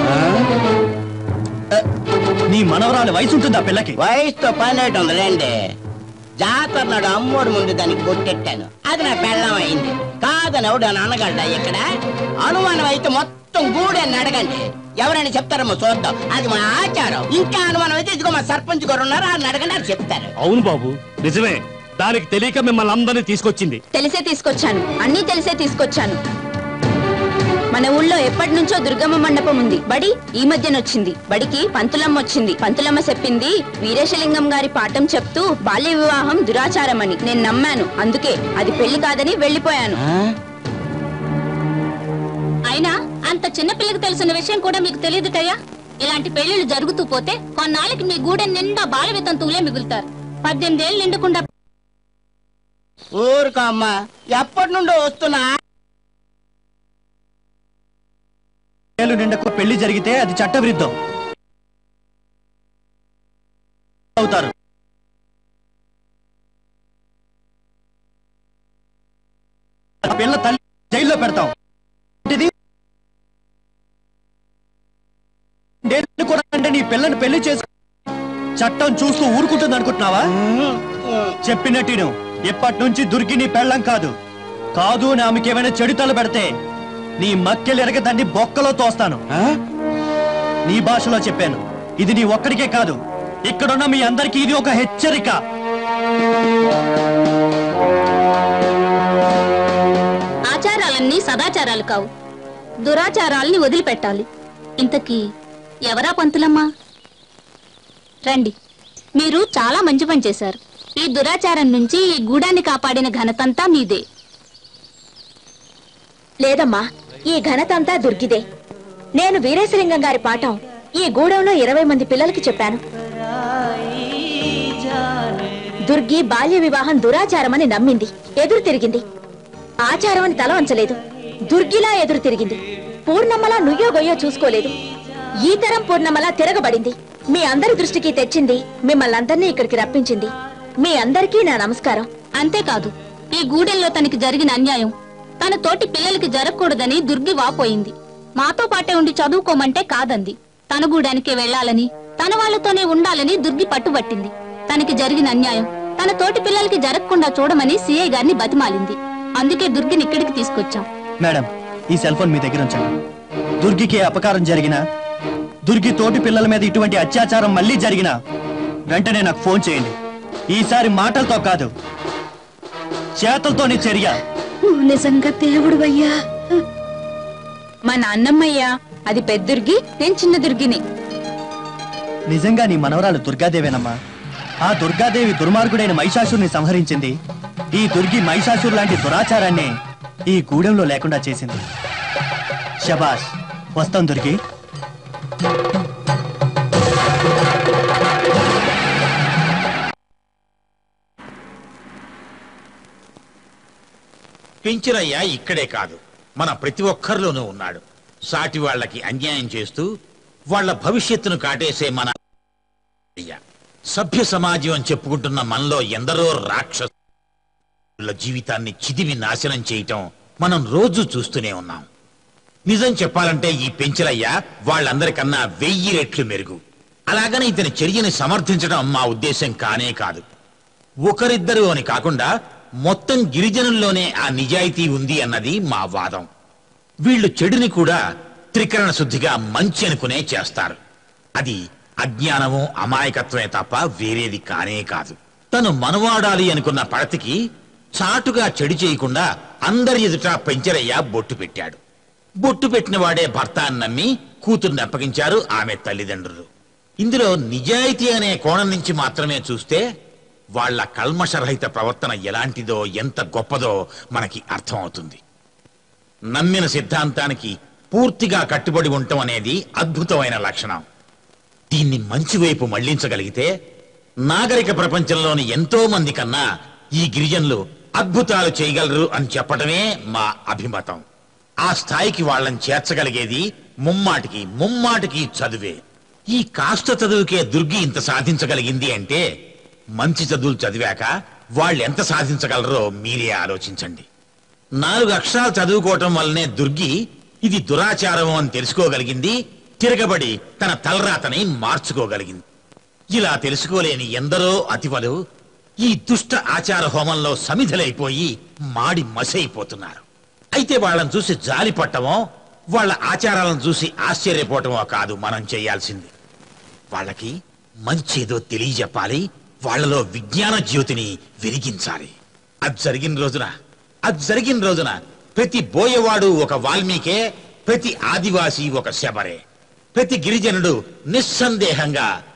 S11: నీ మనవరాలు వయసు ఉంటుంది ఆ పిల్లకి
S1: వయసుతో పని ఉందిలేండి జాతర నాడు అమ్మోడు ముందు దానికి బొట్టెట్టాను అది నా పెళ్ళం అయింది కాదని ఎవడు అని అనగలడా ఇక్కడ అనుమానం అయితే మొత్తం గూడని అడగండి ఎవరైనా చెప్తారమ్మా చూద్దాం అది మా ఆచారం ఇంకా అనుమానం అయితే ఇదిగో మా సర్పంచ్ గారు ఉన్నారు అని అడగండి అది చెప్తారు
S8: అవును బాబు నిజమే దానికి తెలియక మిమ్మల్ని అందరినీ తీసుకొచ్చింది
S3: తెలిసే తీసుకొచ్చాను అన్నీ తెలిసే తీసుకొచ్చాను మన ఊళ్ళో ఎప్పటి నుంచో దుర్గమ్మ మండపం ఉంది బడి ఈ మధ్యన వచ్చింది బడికి పంతులమ్మ వచ్చింది పంతులమ్మ చెప్పింది వీరేశలింగం గారి పాఠం చెప్తూ బాల్య వివాహం దురాచారం అని నేను నమ్మాను అందుకే అది పెళ్లి కాదని వెళ్ళిపోయాను
S6: అయినా అంత చిన్న పిల్లకి తెలిసిన విషయం కూడా మీకు తెలియదుటయ్యా ఇలాంటి పెళ్లిళ్ళు జరుగుతూ పోతే కొన్నాళ్ళకి మీ గూడెం నిండా బాల వితంతువులే మిగులుతారు పద్దెనిమిది ఏళ్ళు నిండకుండా
S1: ఊరుకో అమ్మా ఎప్పటి నుండో వస్తున్నా
S11: ఏళ్ళు నిండకు పెళ్లి జరిగితే అది చట్టవిరుద్ధం అవుతారు ఆ పిల్ల తల్లి జైల్లో పెడతాం ఇది నేను కూడా అంటే నీ పిల్లని పెళ్లి చేసు చట్టం చూస్తూ ఊరుకుంటుంది అనుకుంటున్నావా చెప్పినట్టు విను. ఇప్పటి నుంచి దుర్గి నీ పెళ్ళం కాదు కాదు అని ఆమెకి ఏమైనా చెడుతలు పెడితే నీ మక్కెలు ఎరగ దాన్ని బొక్కలో తోస్తాను నీ భాషలో చెప్పాను ఇది నీ ఒక్కడికే కాదు ఇక్కడున్న మీ అందరికీ ఇది ఒక హెచ్చరిక
S6: ఆచారాలన్నీ సదాచారాలు కావు దురాచారాల్ని వదిలిపెట్టాలి ఇంతకీ ఎవరా పంతులమ్మా రండి మీరు చాలా మంచి పని చేశారు ఈ దురాచారం నుంచి ఈ గూడాన్ని కాపాడిన ఘనతంతా మీదే
S3: లేదమ్మా ఈ ఘనత అంతా దుర్గిదే నేను వీరేశలింగం గారి పాఠం ఈ గూడెంలో ఇరవై మంది పిల్లలకి చెప్పాను దుర్గి బాల్య వివాహం దురాచారమని నమ్మింది ఎదురు తిరిగింది ఆచారం అని తల వంచలేదు దుర్గిలా ఎదురు తిరిగింది పూర్ణమ్మలా నుయ్యో గొయ్యో చూసుకోలేదు ఈ తరం పూర్ణమ్మలా తిరగబడింది మీ అందరి దృష్టికి తెచ్చింది మిమ్మల్ని అందరినీ ఇక్కడికి రప్పించింది మీ అందరికీ నా నమస్కారం
S6: అంతేకాదు ఈ గూడెంలో తనకి జరిగిన అన్యాయం తన తోటి పిల్లలకి జరగకూడదని దుర్గి వాపోయింది మాతో పాటే ఉండి చదువుకోమంటే కాదంది తన గూడానికే వెళ్ళాలని తన వాళ్ళతోనే ఉండాలని దుర్గి పట్టుబట్టింది తనకి జరిగిన అన్యాయం తన తోటి పిల్లలకి జరగకుండా చూడమని సిఐ గారిని బతిమాలింది అందుకే దుర్గిని ఇక్కడికి తీసుకొచ్చాం
S11: మేడం ఈ సెల్ ఫోన్ మీ దగ్గర ఉంచండి దుర్గికి అపకారం జరిగినా దుర్గి తోటి పిల్లల మీద ఇటువంటి అత్యాచారం మళ్ళీ జరిగినా వెంటనే నాకు ఫోన్ చేయండి ఈసారి మాటలతో కాదు చేతలతోనే చర్య
S3: నువ్వు నిజంగా దేవుడు అయ్యా మా నాన్నమ్మయ్యా అది పెద్ద దుర్గి నేను చిన్న దుర్గిని
S11: నిజంగా నీ మనవరాలు దుర్గాదేవేనమ్మా ఆ దుర్గాదేవి దుర్మార్గుడైన మహిషాసుని సంహరించింది ఈ దుర్గి మహిషాసురు లాంటి దురాచారాన్ని ఈ గూడెంలో లేకుండా చేసింది శబాష్ వస్తాం దుర్గి
S2: పెంచిరయ్య ఇక్కడే కాదు మన ప్రతి ఒక్కరిలోనూ ఉన్నాడు సాటి వాళ్ళకి అన్యాయం చేస్తూ వాళ్ళ భవిష్యత్తును కాటేసే మన అయ్య. సభ్య సమాజం అని చెప్పుకుంటున్న మనలో ఎందరో రాక్షసుల జీవితాన్ని చిదివి నాశనం చేయటం మనం రోజు చూస్తూనే ఉన్నాం నిజం చెప్పాలంటే ఈ పెంచిరయ్య వాళ్ళందరికన్నా వెయ్యి రెట్లు మెరుగు అలాగని ఇతని చర్యని సమర్థించడం మా ఉద్దేశం కానే కాదు ఒకరిద్దరు అని కాకుండా మొత్తం గిరిజనుల్లోనే ఆ నిజాయితీ ఉంది అన్నది మా వాదం వీళ్ళు చెడుని కూడా త్రికరణ శుద్ధిగా మంచి అనుకునే చేస్తారు అది అజ్ఞానము అమాయకత్వమే తప్ప వేరేది కానే కాదు తను మనవాడాలి అనుకున్న పడతికి చాటుగా చెడు చేయకుండా అందరి ఎదుట పెంచరయ్య బొట్టు పెట్టాడు బొట్టు పెట్టిన వాడే భర్త అని నమ్మి కూతుర్ని అప్పగించారు ఆమె తల్లిదండ్రులు ఇందులో నిజాయితీ అనే కోణం నుంచి మాత్రమే చూస్తే వాళ్ళ కల్మషరహిత ప్రవర్తన ఎలాంటిదో ఎంత గొప్పదో మనకి అర్థమవుతుంది నమ్మిన సిద్ధాంతానికి పూర్తిగా కట్టుబడి ఉండటం అనేది అద్భుతమైన లక్షణం దీన్ని మంచి వైపు మళ్లించగలిగితే నాగరిక ప్రపంచంలోని ఎంతో మంది కన్నా ఈ గిరిజనులు అద్భుతాలు చేయగలరు అని చెప్పటమే మా అభిమతం ఆ స్థాయికి వాళ్ళని చేర్చగలిగేది ముమ్మాటికి ముమ్మాటికి చదువే ఈ కాస్త చదువుకే దుర్గి ఇంత సాధించగలిగింది అంటే మంచి చదువులు చదివాక వాళ్ళు ఎంత సాధించగలరో మీరే ఆలోచించండి నాలుగు అక్షరాలు చదువుకోవటం వల్లనే దుర్గి ఇది దురాచారం అని తెలుసుకోగలిగింది తిరగబడి తన తలరాతని మార్చుకోగలిగింది ఇలా తెలుసుకోలేని ఎందరో అతివలు ఈ దుష్ట ఆచార హోమంలో సమిధలైపోయి మాడి మసైపోతున్నారు అయితే వాళ్ళని చూసి జాలి పట్టమో వాళ్ళ ఆచారాలను చూసి ఆశ్చర్యపోవటమో కాదు మనం చేయాల్సింది వాళ్ళకి మంచేదో తెలియజెప్పాలి వాళ్ళలో విజ్ఞాన జ్యోతిని వెలిగించాలి అది జరిగిన రోజున అది జరిగిన రోజున ప్రతి బోయవాడు ఒక వాల్మీకే ప్రతి ఆదివాసి ఒక శబరే ప్రతి గిరిజనుడు నిస్సందేహంగా